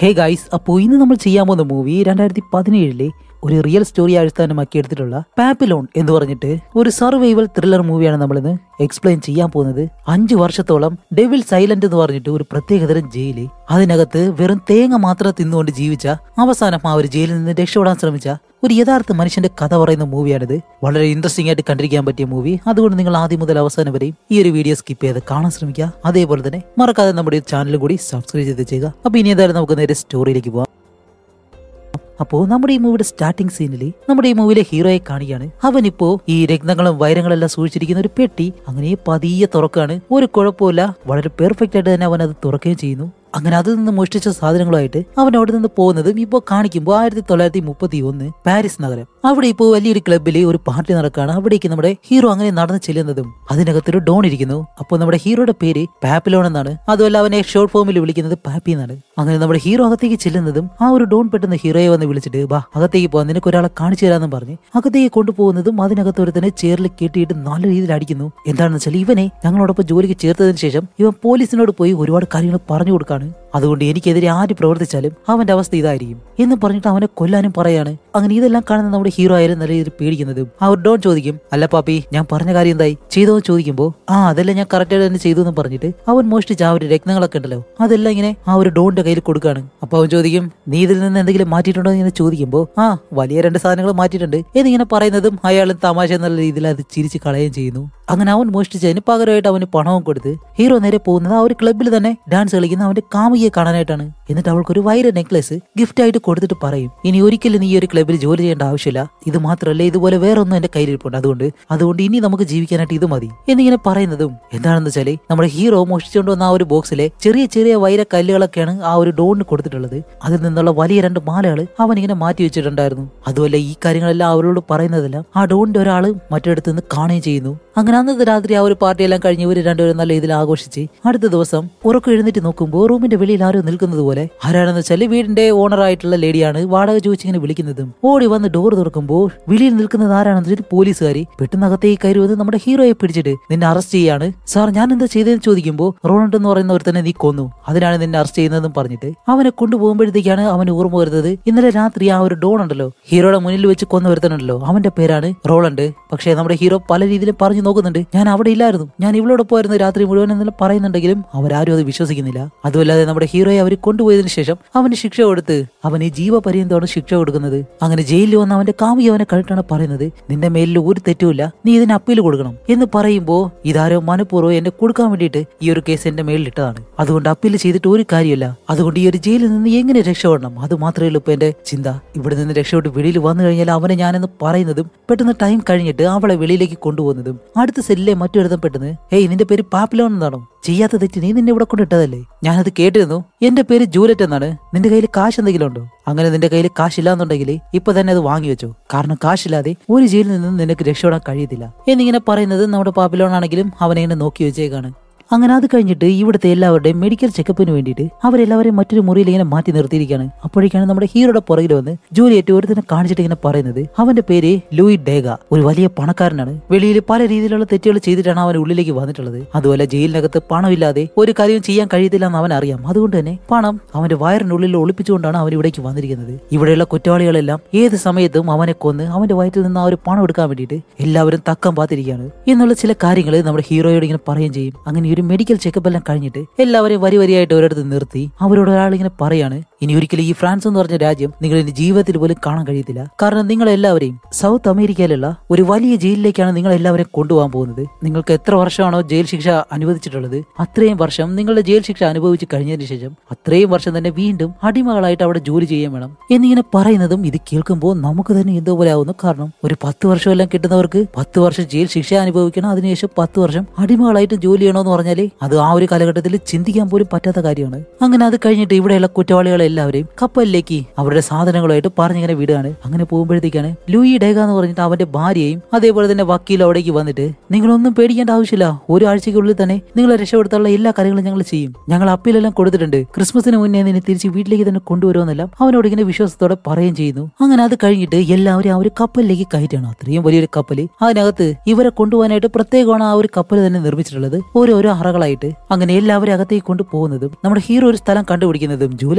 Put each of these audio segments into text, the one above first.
hey guys അപ്പോൾ ഇന്ന് നമ്മൾ ചെയ്യാൻ പോകുന്ന മൂവി രണ്ടായിരത്തി പതിനേഴിലെ ഒരു റിയൽ സ്റ്റോറി അടിസ്ഥാനമാക്കി എടുത്തിട്ടുള്ള പാപ്പിലോൺ എന്ന് പറഞ്ഞിട്ട് ഒരു സർവൈവൽ ത്രില്ലർ മൂവിയാണ് നമ്മളിന്ന് എക്സ്പ്ലെയിൻ ചെയ്യാൻ പോകുന്നത് അഞ്ചു വർഷത്തോളം ഡെവിൽ സൈലന്റ് എന്ന് പറഞ്ഞിട്ട് ഒരു പ്രത്യേകതരം ജയില് അതിനകത്ത് വെറും തേങ്ങ മാത്രം തിന്നുകൊണ്ട് ജീവിച്ച അവസാനം ആ ഒരു ജയിലിൽ നിന്ന് രക്ഷപ്പെടാൻ ശ്രമിച്ച ഒരു യഥാർത്ഥ മനുഷ്യന്റെ കഥ പറയുന്ന മൂവിയാണിത് വളരെ ഇൻട്രസ്റ്റിംഗ് ആയിട്ട് കണ്ടിരിക്കാൻ പറ്റിയ മൂവി അതുകൊണ്ട് നിങ്ങൾ ആദ്യം മുതൽ അവസാനം വരെയും ഈ ഒരു വീഡിയോ സ്കിപ്പ് ചെയ്ത് കാണാൻ ശ്രമിക്കുക അതേപോലെ തന്നെ മറക്കാതെ നമ്മുടെ ചാനൽ കൂടി സബ്സ്ക്രൈബ് ചെയ്ത് ചെയ്യുക അപ്പൊ ഇനി എന്തായാലും നമുക്ക് നേരെ സ്റ്റോറിയിലേക്ക് പോവാം അപ്പോ നമ്മുടെ ഈ മൂവിയുടെ സ്റ്റാർട്ടിംഗ് സീനിൽ നമ്മുടെ ഈ മൂവിയിലെ ഹീറോയെ കാണുകയാണ് അവൻ ഇപ്പോ ഈ രത്നങ്ങളും വൈരങ്ങളെല്ലാം സൂക്ഷിച്ചിരിക്കുന്ന ഒരു പെട്ടി അങ്ങനെ പതിയെ തുറക്കാണ് ഒരു കുഴപ്പമില്ല വളരെ പെർഫെക്റ്റ് ആയിട്ട് തന്നെ അവൻ അത് തുറക്കുകയും ചെയ്യുന്നു അങ്ങനെ അതിൽ നിന്ന് മോഷ്ടിച്ച സാധനങ്ങളുമായിട്ട് അവൻ അവിടെ നിന്ന് പോകുന്നതും ഇപ്പോൾ കാണിക്കുമ്പോൾ ആയിരത്തി തൊള്ളായിരത്തി മുപ്പത്തി ഒന്ന് പാരീസ് നഗരം അവിടെ ഇപ്പോൾ വലിയൊരു ക്ലബ്ബിൽ ഒരു പാർട്ടി നടക്കുകയാണ് അവിടേക്ക് നമ്മുടെ ഹീറോ അങ്ങനെ നടന്നു ചെല്ലുന്നതും അതിനകത്തൊരു ഡോൺ ഇരിക്കുന്നു അപ്പോൾ നമ്മുടെ ഹീറോയുടെ പേര് പാപ്പിലോൺ എന്നാണ് അതുമല്ല അവനെ ഷോർട്ട് ഫോമിൽ വിളിക്കുന്നത് പാപ്പി എന്നാണ് അങ്ങനെ നമ്മുടെ ഹീറോ അകത്തേക്ക് ചെല്ലുന്നതും ആ ഒരു ഡോൺ പെട്ടെന്ന് ഹീറോയെ വന്ന് വിളിച്ചിട്ട് വാ അകത്തേക്ക് പോകാൻ നിനക്ക് ഒരാളെ കാണിച്ചു തരാമെന്നും പറഞ്ഞ് അകത്തേക്ക് കൊണ്ടുപോകുന്നതും അതിനകത്ത് ഒരു തന്നെ ചേറിൽ കെട്ടിയിട്ട് നല്ല രീതിയിൽ അടിക്കുന്നു എന്താണെന്ന് വെച്ചാൽ ഇവനെ ഞങ്ങളോടൊപ്പം ജോലിക്ക് ചേർത്തതിന് ശേഷം ഇവൻ പോലീസിനോട് പോയി ഒരുപാട് കാര്യങ്ങൾ പറഞ്ഞു കൊടുക്കാണ് അതുകൊണ്ട് എനിക്കെതിരെ ആര് പ്രവർത്തിച്ചാലും അവന്റെ അവസ്ഥ ഇതായിരിക്കും എന്ന് പറഞ്ഞിട്ട് അവനെ കൊല്ലാനും പറയാണ് അങ്ങനെ ഇതെല്ലാം കാണുന്ന നമ്മുടെ ഹീറോ ആയാലും നല്ല രീതിയിൽ പേടിക്കുന്നതും ആ ഒരു ഡോൺ ചോദിക്കും അല്ല പാപ്പി ഞാൻ പറഞ്ഞ കാര്യം എന്തായി ചെയ്തോ എന്ന് ചോദിക്കുമ്പോൾ ആ അതെല്ലാം ഞാൻ കറക്റ്റ് ആയിട്ട് തന്നെ ചെയ്തു എന്ന് പറഞ്ഞിട്ട് അവൻ മോഷ്ടിച്ച ആ ഒരു രത്നങ്ങളൊക്കെ ഉണ്ടല്ലോ അതെല്ലാം ഇങ്ങനെ ആ ഒരു ഡോണിന്റെ കയ്യിൽ കൊടുക്കാണ് അപ്പൊ അവൻ ചോദിക്കും നീ ഇതിൽ നിന്ന് എന്തെങ്കിലും മാറ്റിയിട്ടുണ്ടോ എന്ന് ഇങ്ങനെ ചോദിക്കുമ്പോൾ ആ വലിയ രണ്ട് സാധനങ്ങൾ മാറ്റിയിട്ടുണ്ട് എന്നിങ്ങനെ പറയുന്നതും അയാൾ തമാശ എന്നുള്ള രീതിയിൽ അത് ചിരിച്ച് കളയുകയും ചെയ്യുന്നു അങ്ങനെ അവൻ മോഷ്ടിച്ചതിന് പകരമായിട്ട് അവന് പണവും കൊടുത്ത് ഹീറോ നേരെ പോകുന്നത് ആ ഒരു ക്ലബ്ബിൽ തന്നെ ഡാൻസ് കളിക്കുന്ന അവന്റെ കാമുകിയെ കാണാനായിട്ടാണ് എന്നിട്ട് അവൾക്ക് ഒരു വൈര നെക്ലസ് ഗിഫ്റ്റ് ആയിട്ട് കൊടുത്തിട്ട് പറയും ഇനി ഒരിക്കലും നീ ഈ ഒരു ക്ലബ്ബിൽ ജോലി ചെയ്യേണ്ട ആവശ്യമില്ല ഇത് മാത്രമല്ല ഇതുപോലെ വേറെ ഒന്നും എന്റെ കയ്യിലിരിപ്പുണ്ട് അതുകൊണ്ട് അതുകൊണ്ട് ഇനി നമുക്ക് ജീവിക്കാനായിട്ട് ഇത് മതി എന്നിങ്ങനെ പറയുന്നതും എന്താണെന്ന് വെച്ചാല് നമ്മുടെ ഹീറോ മോഷ്ടിച്ചുകൊണ്ട് വന്ന ആ ഒരു ബോക്സിലെ ചെറിയ ചെറിയ വൈര കല്ലുകളൊക്കെയാണ് ആ ഒരു ഡോണിന് കൊടുത്തിട്ടുള്ളത് അതിൽ നിന്നുള്ള വലിയ രണ്ട് മാലകൾ അവൻ ഇങ്ങനെ മാറ്റി വെച്ചിട്ടുണ്ടായിരുന്നു അതുപോലെ ഈ കാര്യങ്ങളെല്ലാം അവരോട് പറയുന്നതെല്ലാം ആ ഡോണിന്റെ ഒരാൾ മറ്റൊരിടത്ത് നിന്ന് കാണുകയും ചെയ്യുന്നു അങ്ങനെ അന്നത്തെ രാത്രി ആ ഒരു പാർട്ടിയെല്ലാം കഴിഞ്ഞ് ഇവർ രണ്ടുപേരും നല്ല ഇതിൽ ആഘോഷിച്ച് അടുത്ത ദിവസം ഉറക്കം എഴുന്നേറ്റ് നോക്കുമ്പോൾ റൂമിന്റെ വെളിയിൽ ആരോ നിൽക്കുന്നത് പോലെ ആരാണെന്ന് വെച്ചാൽ വീടിന്റെ ഓണർ ആയിട്ടുള്ള ലേഡിയാണ് വാടക ചോദിച്ചിങ്ങനെ വിളിക്കുന്നതും ഓടി വന്ന് ഡോർ തുറക്കുമ്പോൾ വെളിയിൽ നിൽക്കുന്നത് ആരാണെന്ന് വെച്ചാൽ പോലീസുകാരി പെട്ടെന്ന് അകത്തേക്ക് കയറി വന്ന് നമ്മുടെ ഹീറോയെ പിടിച്ചിട്ട് നിന്നെ അറസ്റ്റ് ചെയ്യാണ് സാർ ഞാൻ എന്താ ചെയ്തതെന്ന് ചോദിക്കുമ്പോൾ റോണണ്ട് എന്ന് പറയുന്ന ഒരുത്തനെ നീ കൊന്നു അതിനാണ് നിന്നെ അറസ്റ്റ് ചെയ്യുന്നതെന്നും പറഞ്ഞിട്ട് അവനെ കൊണ്ടുപോകുമ്പോഴത്തേക്കാണ് അവന് ഓർമ്മ വരുന്നത് ഇന്നലെ രാത്രി ആ ഒരു ഡോൺ ഉണ്ടല്ലോ ഹീറോയുടെ മുന്നിൽ വെച്ച് കൊന്നു വരുത്തനുണ്ടല്ലോ അവന്റെ പേരാണ് റോളണ്ട് പക്ഷേ നമ്മുടെ ഹീറോ പല രീതിയിലും പറഞ്ഞു നോക്കുന്നുണ്ട് ഞാൻ അവിടെ ഇല്ലായിരുന്നു ഞാൻ ഇവളോടൊപ്പം ആയിരുന്നു രാത്രി മുഴുവൻ എന്നെല്ലാം പറയുന്നുണ്ടെങ്കിലും അവരാരും അത് വിശ്വസിക്കുന്നില്ല അതുമല്ലാതെ നമ്മുടെ ഹീറോയെ അവർ കൊണ്ടുപോയതിനു ശേഷം അവന് ശിക്ഷ കൊടുത്ത് അവന് ജീവപര്യന്തമാണ് ശിക്ഷ കൊടുക്കുന്നത് അങ്ങനെ ജയിലിൽ വന്ന് അവന്റെ കാമുകി അവനെ കണ്ടിട്ടാണ് പറയുന്നത് നിന്റെ മേലിൽ ഒരു തെറ്റുമില്ല നീ ഇതിന് അപ്പീൽ കൊടുക്കണം എന്ന് പറയുമ്പോ ഇതാരോ മനഃപൂർവ്വം എന്നെ കൊടുക്കാൻ വേണ്ടിയിട്ട് ഈ ഒരു കേസ് എന്റെ മേലിൽ ഇട്ടതാണ് അതുകൊണ്ട് അപ്പീൽ ചെയ്തിട്ട് ഒരു കാര്യമില്ല അതുകൊണ്ട് ഈ ഒരു ജയിലിൽ നിന്ന് എങ്ങനെ രക്ഷപ്പെടണം അത് മാത്രമേ ഉള്ളൂ ഇപ്പൊ എന്റെ ചിന്ത ഇവിടെ നിന്ന് രക്ഷപ്പെട്ട് വെളിയിൽ വന്നു കഴിഞ്ഞാൽ അവനെ ഞാനെന്ന് പറയുന്നതും പെട്ടെന്ന് ടൈം കഴിഞ്ഞിട്ട് അവളെ വെളിയിലേക്ക് കൊണ്ടുപോകുന്നതും അടുത്ത സെല്ലിലെ മറ്റൊരുത്തം പെട്ടെന്ന് ഹേയ് നിന്റെ പേര് പാപ്പിലോൺ എന്നാണോ ചെയ്യാത്ത തെറ്റ് നീ നിന്നെ ഇവിടെ കൊണ്ടിട്ടതല്ലേ ഞാനത് കേട്ടിരുന്നു എന്റെ പേര് ജൂലറ്റ് എന്നാണ് നിന്റെ കയ്യിൽ കാശ് എന്തെങ്കിലും ഉണ്ടോ അങ്ങനെ നിന്റെ കയ്യിൽ കാശില്ലാന്നുണ്ടെങ്കിൽ ഇപ്പൊ തന്നെ അത് വാങ്ങി വെച്ചോ കാരണം കാശില്ലാതെ ഒരു ജയിലിൽ നിന്നും നിനക്ക് രക്ഷപ്പെടാൻ കഴിയത്തില്ല എന്നിങ്ങനെ പറയുന്നത് നമ്മുടെ പാപ്പിലോൺ ആണെങ്കിലും അവനെ ഇങ്ങനെ നോക്കി വെച്ചേക്കാണ് അങ്ങനെ അത് കഴിഞ്ഞിട്ട് ഇവിടുത്തെ എല്ലാവരുടെയും മെഡിക്കൽ ചെക്കപ്പിന് വേണ്ടിയിട്ട് അവരെല്ലാവരെയും മറ്റൊരു മുറിയിൽ ഇങ്ങനെ മാറ്റി നിർത്തിയിരിക്കുകയാണ് അപ്പോഴേക്കാണ് നമ്മുടെ ഹീറോയുടെ പുറകിൽ വന്ന് ജോലിയേറ്റ് ഒരുത്തിനെ കാണിച്ചിട്ട് ഇങ്ങനെ പറയുന്നത് അവന്റെ പേര് ലൂയി ഡേഗ ഒരു വലിയ പണക്കാരനാണ് വെളിയിൽ പല രീതിയിലുള്ള തെറ്റുകൾ ചെയ്തിട്ടാണ് അവൻ ഉള്ളിലേക്ക് വന്നിട്ടുള്ളത് അതുപോലെ ജയിലിനകത്ത് പണമില്ലാതെ ഒരു കാര്യം ചെയ്യാൻ കഴിയത്തില്ല എന്ന് അവൻ അറിയാം അതുകൊണ്ട് തന്നെ പണം അവന്റെ വയറിനുള്ളിൽ ഒളിപ്പിച്ചുകൊണ്ടാണ് അവൻ ഇവിടേക്ക് വന്നിരിക്കുന്നത് ഇവിടെയുള്ള കുറ്റവാളികളെല്ലാം ഏത് സമയത്തും അവനെ കൊന്ന് അവന്റെ വയറ്റിൽ നിന്ന് ആ ഒരു പണം എടുക്കാൻ വേണ്ടിയിട്ട് എല്ലാവരും തക്കം പാത്തിരിക്കുകയാണ് എന്നുള്ള ചില കാര്യങ്ങൾ നമ്മുടെ ഹീറോയോട് ഇങ്ങനെ പറയുകയും ചെയ്യും അങ്ങനെ ഒരു മെഡിക്കൽ ചെക്കപ്പ് എല്ലാം കഴിഞ്ഞിട്ട് എല്ലാവരെയും വരി വരിയായിട്ട് ഒരിടത്ത് നിർത്തി അവരോട് ഒരാൾ ഇങ്ങനെ പറയാണ് ഇനി ഒരിക്കലും ഈ ഫ്രാൻസ് എന്ന് പറഞ്ഞ രാജ്യം നിങ്ങൾ ഇനി ജീവിതത്തിൽ പോലും കാണാൻ കഴിയത്തില്ല കാരണം നിങ്ങൾ എല്ലാവരെയും സൗത്ത് അമേരിക്കയിലുള്ള ഒരു വലിയ ജയിലിലേക്കാണ് നിങ്ങൾ എല്ലാവരെയും കൊണ്ടുപോകാൻ പോകുന്നത് നിങ്ങൾക്ക് എത്ര വർഷമാണോ ജയിൽ ശിക്ഷ അനുവദിച്ചിട്ടുള്ളത് അത്രയും വർഷം നിങ്ങളുടെ ജയിൽ ശിക്ഷ അനുഭവിച്ച് കഴിഞ്ഞതിന് ശേഷം അത്രയും വർഷം തന്നെ വീണ്ടും അടിമകളായിട്ട് അവിടെ ജോലി ചെയ്യാൻ വേണം എന്നിങ്ങനെ പറയുന്നതും ഇത് കേൾക്കുമ്പോൾ നമുക്ക് തന്നെ എന്തോ പോലെ ആവുന്നു കാരണം ഒരു പത്ത് വർഷമെല്ലാം കിട്ടുന്നവർക്ക് പത്ത് വർഷം ജയിൽ ശിക്ഷ അനുഭവിക്കണം അതിനുശേഷം പത്ത് വർഷം അടിമകളായിട്ട് ജോലി ചെയ്യണമെന്ന് പറഞ്ഞാല് അത് ആ ഒരു കാലഘട്ടത്തിൽ ചിന്തിക്കാൻ പോലും പറ്റാത്ത കാര്യമാണ് അങ്ങനെ അത് കഴിഞ്ഞിട്ട് ഇവിടെയുള്ള കുറ്റവാളികളെ എല്ലാവരെയും കപ്പലിലേക്ക് അവരുടെ സാധനങ്ങളുമായിട്ട് പറഞ്ഞിങ്ങനെ വിടുകയാണ് അങ്ങനെ പോകുമ്പോഴത്തേക്കാണ് ലൂയി ഡേഗ എന്ന് പറഞ്ഞിട്ട് അവന്റെ ഭാര്യയും അതേപോലെ തന്നെ വക്കീലും അവിടേക്ക് വന്നിട്ട് നിങ്ങളൊന്നും പേടിക്കേണ്ട ആവശ്യമില്ല ഒരാഴ്ചയ്ക്കുള്ളിൽ തന്നെ നിങ്ങളെ രക്ഷപ്പെടുത്താനുള്ള എല്ലാ കാര്യങ്ങളും ഞങ്ങൾ ചെയ്യും ഞങ്ങൾ അപ്പീലെല്ലാം കൊടുത്തിട്ടുണ്ട് ക്രിസ്മസിന് മുന്നേ നിന്നെ തിരിച്ച് വീട്ടിലേക്ക് തന്നെ കൊണ്ടുവരുമെന്നെല്ലാം അവനോട് ഇങ്ങനെ വിശ്വാസത്തോടെ പറയുകയും ചെയ്യുന്നു അങ്ങനെ അത് കഴിഞ്ഞിട്ട് എല്ലാവരും ആ ഒരു കപ്പലിലേക്ക് കയറ്റാണ് അത്രയും വലിയൊരു കപ്പല് അതിനകത്ത് ഇവരെ കൊണ്ടുപോകാനായിട്ട് പ്രത്യേകമാണ് ആ ഒരു കപ്പൽ തന്നെ നിർമ്മിച്ചിട്ടുള്ളത് ഓരോരോ അറകളായിട്ട് അങ്ങനെ എല്ലാവരും അകത്തേക്ക് കൊണ്ട് പോകുന്നതും നമ്മുടെ ഹീറോ ഒരു സ്ഥലം കണ്ടുപിടിക്കുന്നതും ജൂലറ്റ് അവിടേക്ക്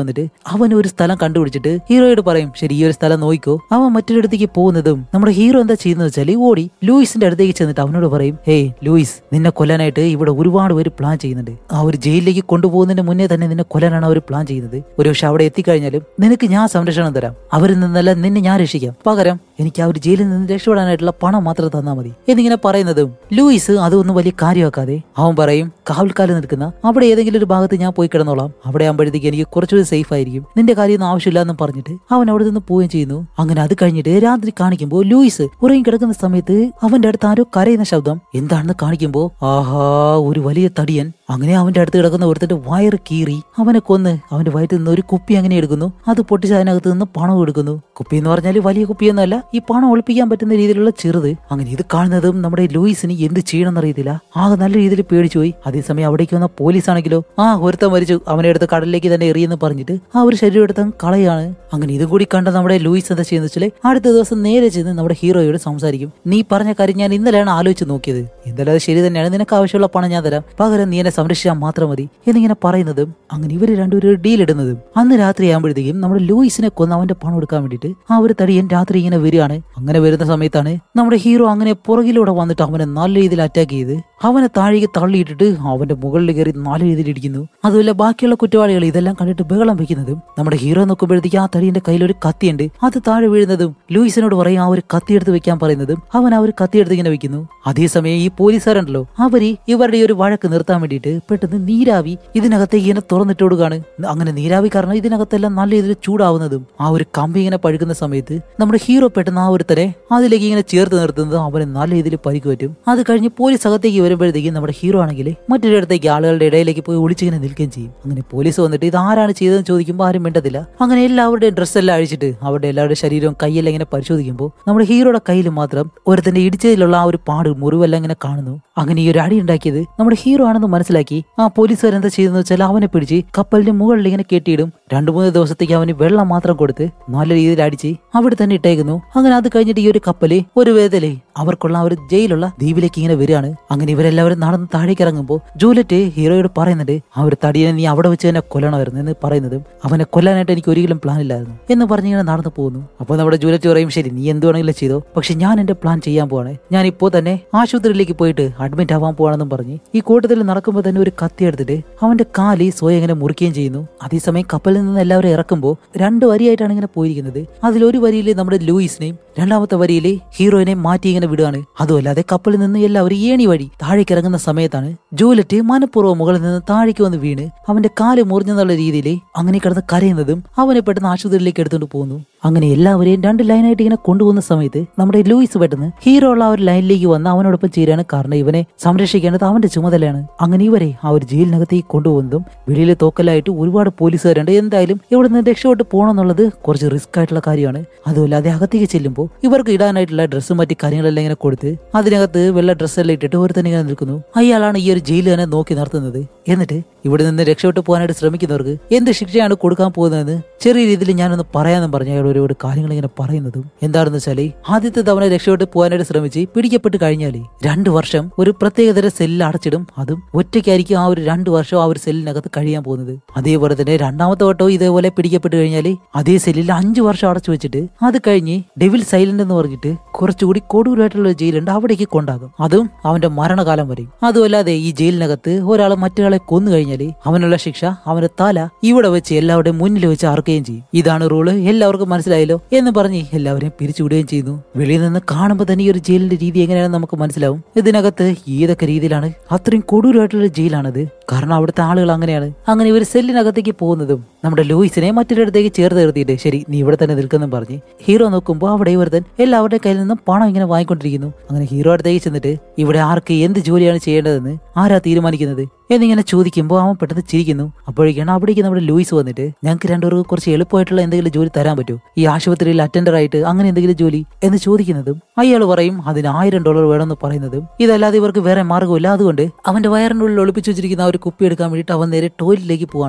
വന്നിട്ട് അവൻ ഒരു സ്ഥലം കണ്ടുപിടിച്ചിട്ട് ഹീറോയോട് പറയും ശരി ഈ ഒരു സ്ഥലം നോക്കിക്കോ അവൻ മറ്റൊരിടത്തേക്ക് പോകുന്നതും നമ്മുടെ ഹീറോ എന്താ ചെയ്യുന്നത് വെച്ചാൽ ഓടി ലൂയിസിന്റെ അടുത്തേക്ക് ചെന്നിട്ട് അവനോട് പറയും ഹേയ് ലൂയിസ് നിന്നെ കൊല്ലാനായിട്ട് ഇവിടെ ഒരുപാട് പേര് പ്ലാൻ ചെയ്യുന്നുണ്ട് ആ ഒരു ജയിലിലേക്ക് കൊണ്ടുപോകുന്നതിന് മുന്നേ തന്നെ നിന്നെ കൊല്ലാനാണ് അവർ പ്ലാൻ ചെയ്യുന്നത് ഒരു പക്ഷെ അവിടെ എത്തിക്കഴിഞ്ഞാലും നിനക്ക് ഞാൻ സംരക്ഷണം തരാം അവരിൽ നിന്നല്ല നിന്നെ ഞാൻ രക്ഷിക്കാം പകരം എനിക്ക് ആ ഒരു ജയിലിൽ നിന്ന് രക്ഷപ്പെടാനായിട്ടുള്ള പണം മാത്രം തന്നാൽ മതി എന്നിങ്ങനെ പറയുന്നതും ലൂയിസ് അതൊന്നും വലിയ കാര്യമാക്കാതെ അവൻ പറയും കാവൽക്കാലം നിൽക്കുന്ന അവിടെ ഏതെങ്കിലും ഒരു ഭാഗത്ത് ഞാൻ പോയി കിടന്നോളാം അവിടെ ആകുമ്പോഴത്തേക്ക് എനിക്ക് കുറച്ചുകൂടി സേഫ് ആയിരിക്കും നിന്റെ കാര്യമൊന്നും ആവശ്യമില്ല എന്നും പറഞ്ഞിട്ട് അവൻ അവിടെ നിന്ന് പോവുകയും ചെയ്യുന്നു അങ്ങനെ അത് കഴിഞ്ഞിട്ട് രാത്രി കാണിക്കുമ്പോൾ ലൂയിസ് ഉറങ്ങി കിടക്കുന്ന സമയത്ത് അവന്റെ അടുത്ത് ആരോ കരയുന്ന ശബ്ദം എന്താണെന്ന് കാണിക്കുമ്പോൾ ആഹാ ഒരു വലിയ തടിയൻ അങ്ങനെ അവന്റെ അടുത്ത് കിടക്കുന്ന ഒരുത്തന്റെ വയറ് കീറി അവനെ കൊന്ന് അവന്റെ വയറ്റിൽ നിന്ന് ഒരു കുപ്പി അങ്ങനെ എടുക്കുന്നു അത് പൊട്ടിച്ച് അതിനകത്ത് നിന്ന് പണം എടുക്കുന്നു കുപ്പി എന്ന് പറഞ്ഞാൽ വലിയ കുപ്പിയൊന്നുമല്ല ഈ പണം ഒളിപ്പിക്കാൻ പറ്റുന്ന രീതിയിലുള്ള ചെറുത് അങ്ങനെ ഇത് കാണുന്നതും നമ്മുടെ ലൂയിസിന് എന്ത് ചെയ്യണമെന്ന് അറിയത്തില്ല ആകെ നല്ല രീതിയിൽ പേടിച്ചു പോയി അതേസമയം അവിടേക്ക് വന്ന പോലീസ് ആണെങ്കിലോ ആ ഒരുത്തൻ മരിച്ചു അവനെ എടുത്ത് കടലിലേക്ക് തന്നെ എറിയെന്ന് പറഞ്ഞിട്ട് ആ ഒരു ശരീരം എടുത്ത് അങ്ങ് കളയാണ് അങ്ങനെ ഇതും കൂടി കണ്ട നമ്മുടെ ലൂയിസ് എന്താ ചെയ്യുന്നത് വെച്ചാൽ അടുത്ത ദിവസം നേരെ ചെന്ന് നമ്മുടെ ഹീറോയോട് സംസാരിക്കും നീ പറഞ്ഞ കാര്യം ഞാൻ ഇന്നലെയാണ് ആലോചിച്ച് നോക്കിയത് ഇന്നലെ അത് ശരി തന്നെയാണ് നിനക്ക് ആവശ്യമുള്ള പണം ഞാൻ തരാം പകരം നീ എന്നെ സംരക്ഷിച്ചാൽ മാത്രം മതി എന്നിങ്ങനെ പറയുന്നതും അങ്ങനെ ഇവര് രണ്ടുപേരും ഡീൽ ഇടുന്നതും അന്ന് രാത്രി ആകുമ്പോഴത്തേക്കും നമ്മുടെ ലൂയിസിനെ കൊന്ന് അവന്റെ പണം എടുക്കാൻ വേണ്ടിയിട്ട് ആ ഒരു തടിയൻ രാത്രി ഇങ്ങനെ വരികയാണ് അങ്ങനെ വരുന്ന സമയത്താണ് നമ്മുടെ ഹീറോ അങ്ങനെ പുറകിലൂടെ വന്നിട്ട് അവനെ നല്ല രീതിയിൽ അറ്റാക്ക് ചെയ്ത് അവനെ താഴേക്ക് തള്ളിയിട്ടിട്ട് അവന്റെ മുകളിൽ കയറി നല്ല രീതിയിൽ ഇടിക്കുന്നു അതുമല്ല ബാക്കിയുള്ള കുറ്റവാളികൾ ഇതെല്ലാം കണ്ടിട്ട് ബഹളം വെക്കുന്നതും നമ്മുടെ ഹീറോ നോക്കുമ്പോഴത്തേക്ക് ആ തടിയന്റെ കയ്യിൽ ഒരു കത്തിയുണ്ട് അത് താഴെ വീഴുന്നതും ലൂയിസിനോട് പറയും ആ ഒരു കത്തി എടുത്ത് വെക്കാൻ പറയുന്നതും അവൻ ആ ഒരു കത്തി എടുത്ത് ഇങ്ങനെ വെക്കുന്നു അതേസമയം ഈ പോലീസുകാരുണ്ടല്ലോ അവര് ഇവരുടെ ഈ ഒരു വഴക്ക് നിർത്താൻ വേണ്ടിയിട്ട് പെട്ടെന്ന് നീരാവി ഇതിനകത്തേക്ക് ഇങ്ങനെ തുറന്നിട്ട് കൊടുക്കാണ് അങ്ങനെ നീരാവി കാരണം ഇതിനകത്തെല്ലാം നല്ല രീതിയിൽ ചൂടാവുന്നതും ആ ഒരു കമ്പി ഇങ്ങനെ പഴുക്കുന്ന സമയത്ത് നമ്മുടെ ഹീറോ പെട്ടെന്ന് ആ ഒരുത്തരെ അതിലേക്ക് ഇങ്ങനെ ചേർത്ത് നിർത്തുന്നത് അവന് നല്ല രീതിയിൽ പരിക്ക് പറ്റും അത് കഴിഞ്ഞ് പോലീസ് അകത്തേക്ക് വരുമ്പോഴത്തേക്കും നമ്മുടെ ഹീറോ ആണെങ്കിൽ മറ്റൊരിടത്തേക്ക് ആളുകളുടെ ഇടയിലേക്ക് പോയി ഒളിച്ചിങ്ങനെ നിൽക്കുകയും ചെയ്യും അങ്ങനെ പോലീസ് വന്നിട്ട് ഇത് ആരാണ് ചെയ്തതെന്ന് ചോദിക്കുമ്പോൾ ആരും മിണ്ടത്തില്ല അങ്ങനെ എല്ലാവരുടെയും ഡ്രസ്സ് എല്ലാം അഴിച്ചിട്ട് അവരുടെ എല്ലാവരുടെ ശരീരവും കൈയെല്ലാം ഇങ്ങനെ പരിശോധിക്കുമ്പോൾ നമ്മുടെ ഹീറോയുടെ കയ്യിൽ മാത്രം ഒരുത്തന്റെ ഇടിച്ചതിലുള്ള ആ ഒരു പാട് മുറിവെല്ലാം ഇങ്ങനെ കാണുന്നു അങ്ങനെ ഈ ഒരു അടി ഉണ്ടാക്കിയത് നമ്മുടെ ഹീറോ ആണെന്ന് മനസ്സിലാക്കി ആ പോലീസുകാർ എന്താ ചെയ്തെന്ന് വെച്ചാൽ അവനെ പിടിച്ച് കപ്പലിന്റെ മുകളിൽ ഇങ്ങനെ കെട്ടിയിടും രണ്ടു മൂന്ന് ദിവസത്തേക്ക് അവന് വെള്ളം മാത്രം കൊടുത്ത് നല്ല രീതിയിൽ അടിച്ച് അവിടെ തന്നെ ഇട്ടേക്കുന്നു അങ്ങനെ അത് കഴിഞ്ഞിട്ട് ഈ ഒരു കപ്പല് ഒരു വേദലേ അവർക്കുള്ള ആ ഒരു ജയിലുള്ള ദ്വീപിലേക്ക് ഇങ്ങനെ വരികയാണ് അങ്ങനെ ഇവരെല്ലാവരും നടന്ന് താഴേക്ക് ഇറങ്ങുമ്പോൾ ജൂലറ്റ് ഹീറോയോട് പറയുന്നുണ്ട് ആ ഒരു തടിയനെ നീ അവിടെ വെച്ച് തന്നെ കൊല്ലണമായിരുന്നു എന്ന് പറയുന്നതും അവനെ കൊല്ലാനായിട്ട് എനിക്ക് ഒരിക്കലും പ്ലാൻ ഇല്ലായിരുന്നു എന്ന് പറഞ്ഞ് ഇങ്ങനെ നടന്നു പോകുന്നു അപ്പോൾ നമ്മുടെ ജൂലറ്റ് പറയും ശരി നീ എന്ത് വേണമെങ്കിലും ചെയ്തോ പക്ഷെ ഞാൻ എന്റെ പ്ലാൻ ചെയ്യാൻ പോവാണ് ഞാൻ ഇപ്പോൾ തന്നെ ആശുപത്രിയിലേക്ക് പോയിട്ട് അഡ്മിറ്റ് ആവാൻ പോവാണെന്നും പറഞ്ഞ് ഈ കൂട്ടത്തിൽ നടക്കുമ്പോൾ തന്നെ ഒരു കത്തി എടുത്തിട്ട് അവന്റെ കാലി സ്വയം ഇങ്ങനെ മുറിക്കുകയും ചെയ്യുന്നു അതേസമയം കപ്പലിൽ നിന്ന് എല്ലാവരും ഇറക്കുമ്പോൾ രണ്ട് വരിയായിട്ടാണ് ഇങ്ങനെ പോയിരിക്കുന്നത് അതിലൊരു വരിയിൽ നമ്മുടെ ലൂയിസിനെയും രണ്ടാമത്തെ വരിയിൽ ഹീറോയിനെ മാറ്റി ഇങ്ങനെ വിടുകയാണ് അതുമല്ലാതെ കപ്പലിൽ നിന്ന് എല്ലാവരും ഏണി വഴി താഴേക്ക് ഇറങ്ങുന്ന സമയത്താണ് ജൂലറ്റ് മനഃപൂർവ്വം മുകളിൽ നിന്ന് താഴേക്ക് വന്ന് വീണ് അവന്റെ കാല് മുറിഞ്ഞെന്നുള്ള രീതിയിൽ അങ്ങനെ കിടന്ന് കരയുന്നതും അവനെ പെട്ടെന്ന് ആശുപത്രിയിലേക്ക് എടുത്തുകൊണ്ട് പോകുന്നു അങ്ങനെ എല്ലാവരെയും രണ്ട് ലൈനായിട്ട് ഇങ്ങനെ കൊണ്ടുപോകുന്ന സമയത്ത് നമ്മുടെ ലൂയിസ് പെട്ടെന്ന് ഹീറോ ഉള്ള ആ ഒരു ലൈനിലേക്ക് വന്ന് അവനോടൊപ്പം ചേരാണ് കാരണം ഇവനെ സംരക്ഷിക്കേണ്ടത് അവന്റെ ചുമതലയാണ് അങ്ങനെ ഇവരെ ആ ഒരു ജയിലിനകത്തേക്ക് കൊണ്ടുപോകുന്നതും വെളിയിൽ തോക്കലായിട്ട് ഒരുപാട് പോലീസുകാരുണ്ട് എന്തായാലും ഇവിടെ നിന്ന് രക്ഷപ്പെട്ട് പോകണമെന്നുള്ളത് കുറച്ച് റിസ്ക് ആയിട്ടുള്ള കാര്യമാണ് അതുമല്ലാതെ അകത്തേക്ക് ചെല്ലുമ്പോൾ ഇവർക്ക് ഇടാനായിട്ടുള്ള ഡ്രസ്സും മറ്റു കാര്യങ്ങളെല്ലാം ഇങ്ങനെ കൊടുത്ത് അതിനകത്ത് വെള്ള ഡ്രസ്സെല്ലാം ഇട്ടിട്ട് ഒരുത്തന്നെ ഇങ്ങനെ നിൽക്കുന്നു അയാളാണ് ഈ ഒരു ജയിൽ തന്നെ നോക്കി നടത്തുന്നത് എന്നിട്ട് ഇവിടെ നിന്ന് രക്ഷപ്പെട്ടു പോകാനായിട്ട് ശ്രമിക്കുന്നവർക്ക് എന്ത് ശിക്ഷയാണ് കൊടുക്കാൻ പോകുന്നതെന്ന് ചെറിയ രീതിയിൽ ഞാനൊന്ന് പറയാമെന്നും പറഞ്ഞു അയാൾ ഒരുപാട് കാര്യങ്ങൾ ഇങ്ങനെ പറയുന്നതും എന്താണെന്ന് വെച്ചാല് ആദ്യത്തെ തവണ രക്ഷപ്പെട്ട് പോകാനായിട്ട് ശ്രമിച്ച് പിടിക്കപ്പെട്ട് കഴിഞ്ഞാല് രണ്ട് വർഷം ഒരു പ്രത്യേകതര സെല്ലിൽ അടച്ചിടും അതും ഒറ്റയ്ക്കായിരിക്കും ആ ഒരു രണ്ട് വർഷം ആ ഒരു സെല്ലിനകത്ത് കഴിയാൻ പോകുന്നത് അതേപോലെ തന്നെ രണ്ടാമത്തെ വട്ടവും ഇതേപോലെ പിടിക്കപ്പെട്ട് കഴിഞ്ഞാല് അതേ സെല്ലിൽ അഞ്ചു വർഷം അടച്ചു വെച്ചിട്ട് അത് കഴിഞ്ഞ് ഡെവിൽ സൈലന്റ് എന്ന് പറഞ്ഞിട്ട് കുറച്ചുകൂടി കൊടൂരായിട്ടുള്ള ഒരു ജയിലുണ്ട് അവിടേക്ക് കൊണ്ടാകും അതും അവന്റെ മരണകാലം വരെയും അതുമല്ലാതെ ഈ ജയിലിനകത്ത് ഒരാൾ മറ്റൊരാളെ കൊന്നു കഴിഞ്ഞാല് അവനുള്ള ശിക്ഷ അവന്റെ തല ഇവിടെ വെച്ച് എല്ലാവരുടെയും മുന്നിൽ വെച്ച് അറുക്കുകയും ചെയ്യും ഇതാണ് റൂള് എല്ലാവർക്കും മനസ്സിലായല്ലോ എന്ന് പറഞ്ഞ് എല്ലാവരെയും പിരിച്ചുവിടുകയും ചെയ്യുന്നു വെളിയിൽ നിന്ന് കാണുമ്പോൾ തന്നെ ഈ ഒരു ജയിലിന്റെ രീതി എങ്ങനെയാണെന്ന് നമുക്ക് മനസ്സിലാവും ഇതിനകത്ത് ഏതൊക്കെ രീതിയിലാണ് അത്രയും കൊടൂരായിട്ടുള്ള ജയിലാണത് കാരണം അവിടുത്തെ ആളുകൾ അങ്ങനെയാണ് അങ്ങനെ ഇവർ സെല്ലിനകത്തേക്ക് പോകുന്നതും നമ്മുടെ ലൂയിസിനെ മറ്റൊരിടത്തേക്ക് ചേർത്ത് നിർത്തിയിട്ട് ശരി നീ ഇവിടെ തന്നെ നിൽക്കെന്നും പറഞ്ഞ് ഹീറോ നോക്കുമ്പോൾ അവിടെ ഇവർത്തൻ എല്ലാവരുടെ കയ്യിൽ നിന്നും പണം ഇങ്ങനെ വാങ്ങിക്കൊണ്ടിരിക്കുന്നു അങ്ങനെ ഹീറോ അടുത്തേക്ക് ചെന്നിട്ട് ഇവിടെ ആർക്ക് എന്ത് ജോലിയാണ് ചെയ്യേണ്ടതെന്ന് ആരാ തീരുമാനിക്കുന്നത് എന്നിങ്ങനെ ചോദിക്കുമ്പോൾ അവൻ പെട്ടെന്ന് ചിരിക്കുന്നു അപ്പോഴേക്കാണ് അവിടേക്ക് നമ്മുടെ ലൂയിസ് വന്നിട്ട് ഞങ്ങൾക്ക് രണ്ടുപേർക്ക് കുറച്ച് എളുപ്പമായിട്ടുള്ള എന്തെങ്കിലും ജോലി തരാൻ പറ്റുമോ ഈ ആശുപത്രിയിൽ അറ്റൻഡർ ആയിട്ട് അങ്ങനെ എന്തെങ്കിലും ജോലി എന്ന് ചോദിക്കുന്നതും അയാൾ പറയും അതിന് ആയിരം ഡോളർ വേണമെന്ന് പറയുന്നതും ഇതല്ലാതെ ഇവർക്ക് വേറെ മാർഗമില്ല അതുകൊണ്ട് അവന്റെ വയറിനുള്ളിൽ ഒളിപ്പിച്ചു വെച്ചിരിക്കുന്ന ആ ഒരു കുപ്പി എടുക്കാൻ വേണ്ടിയിട്ട് അവൻ നേരെ ടോയ്ലറ്റിലേക്ക് പോവാണ്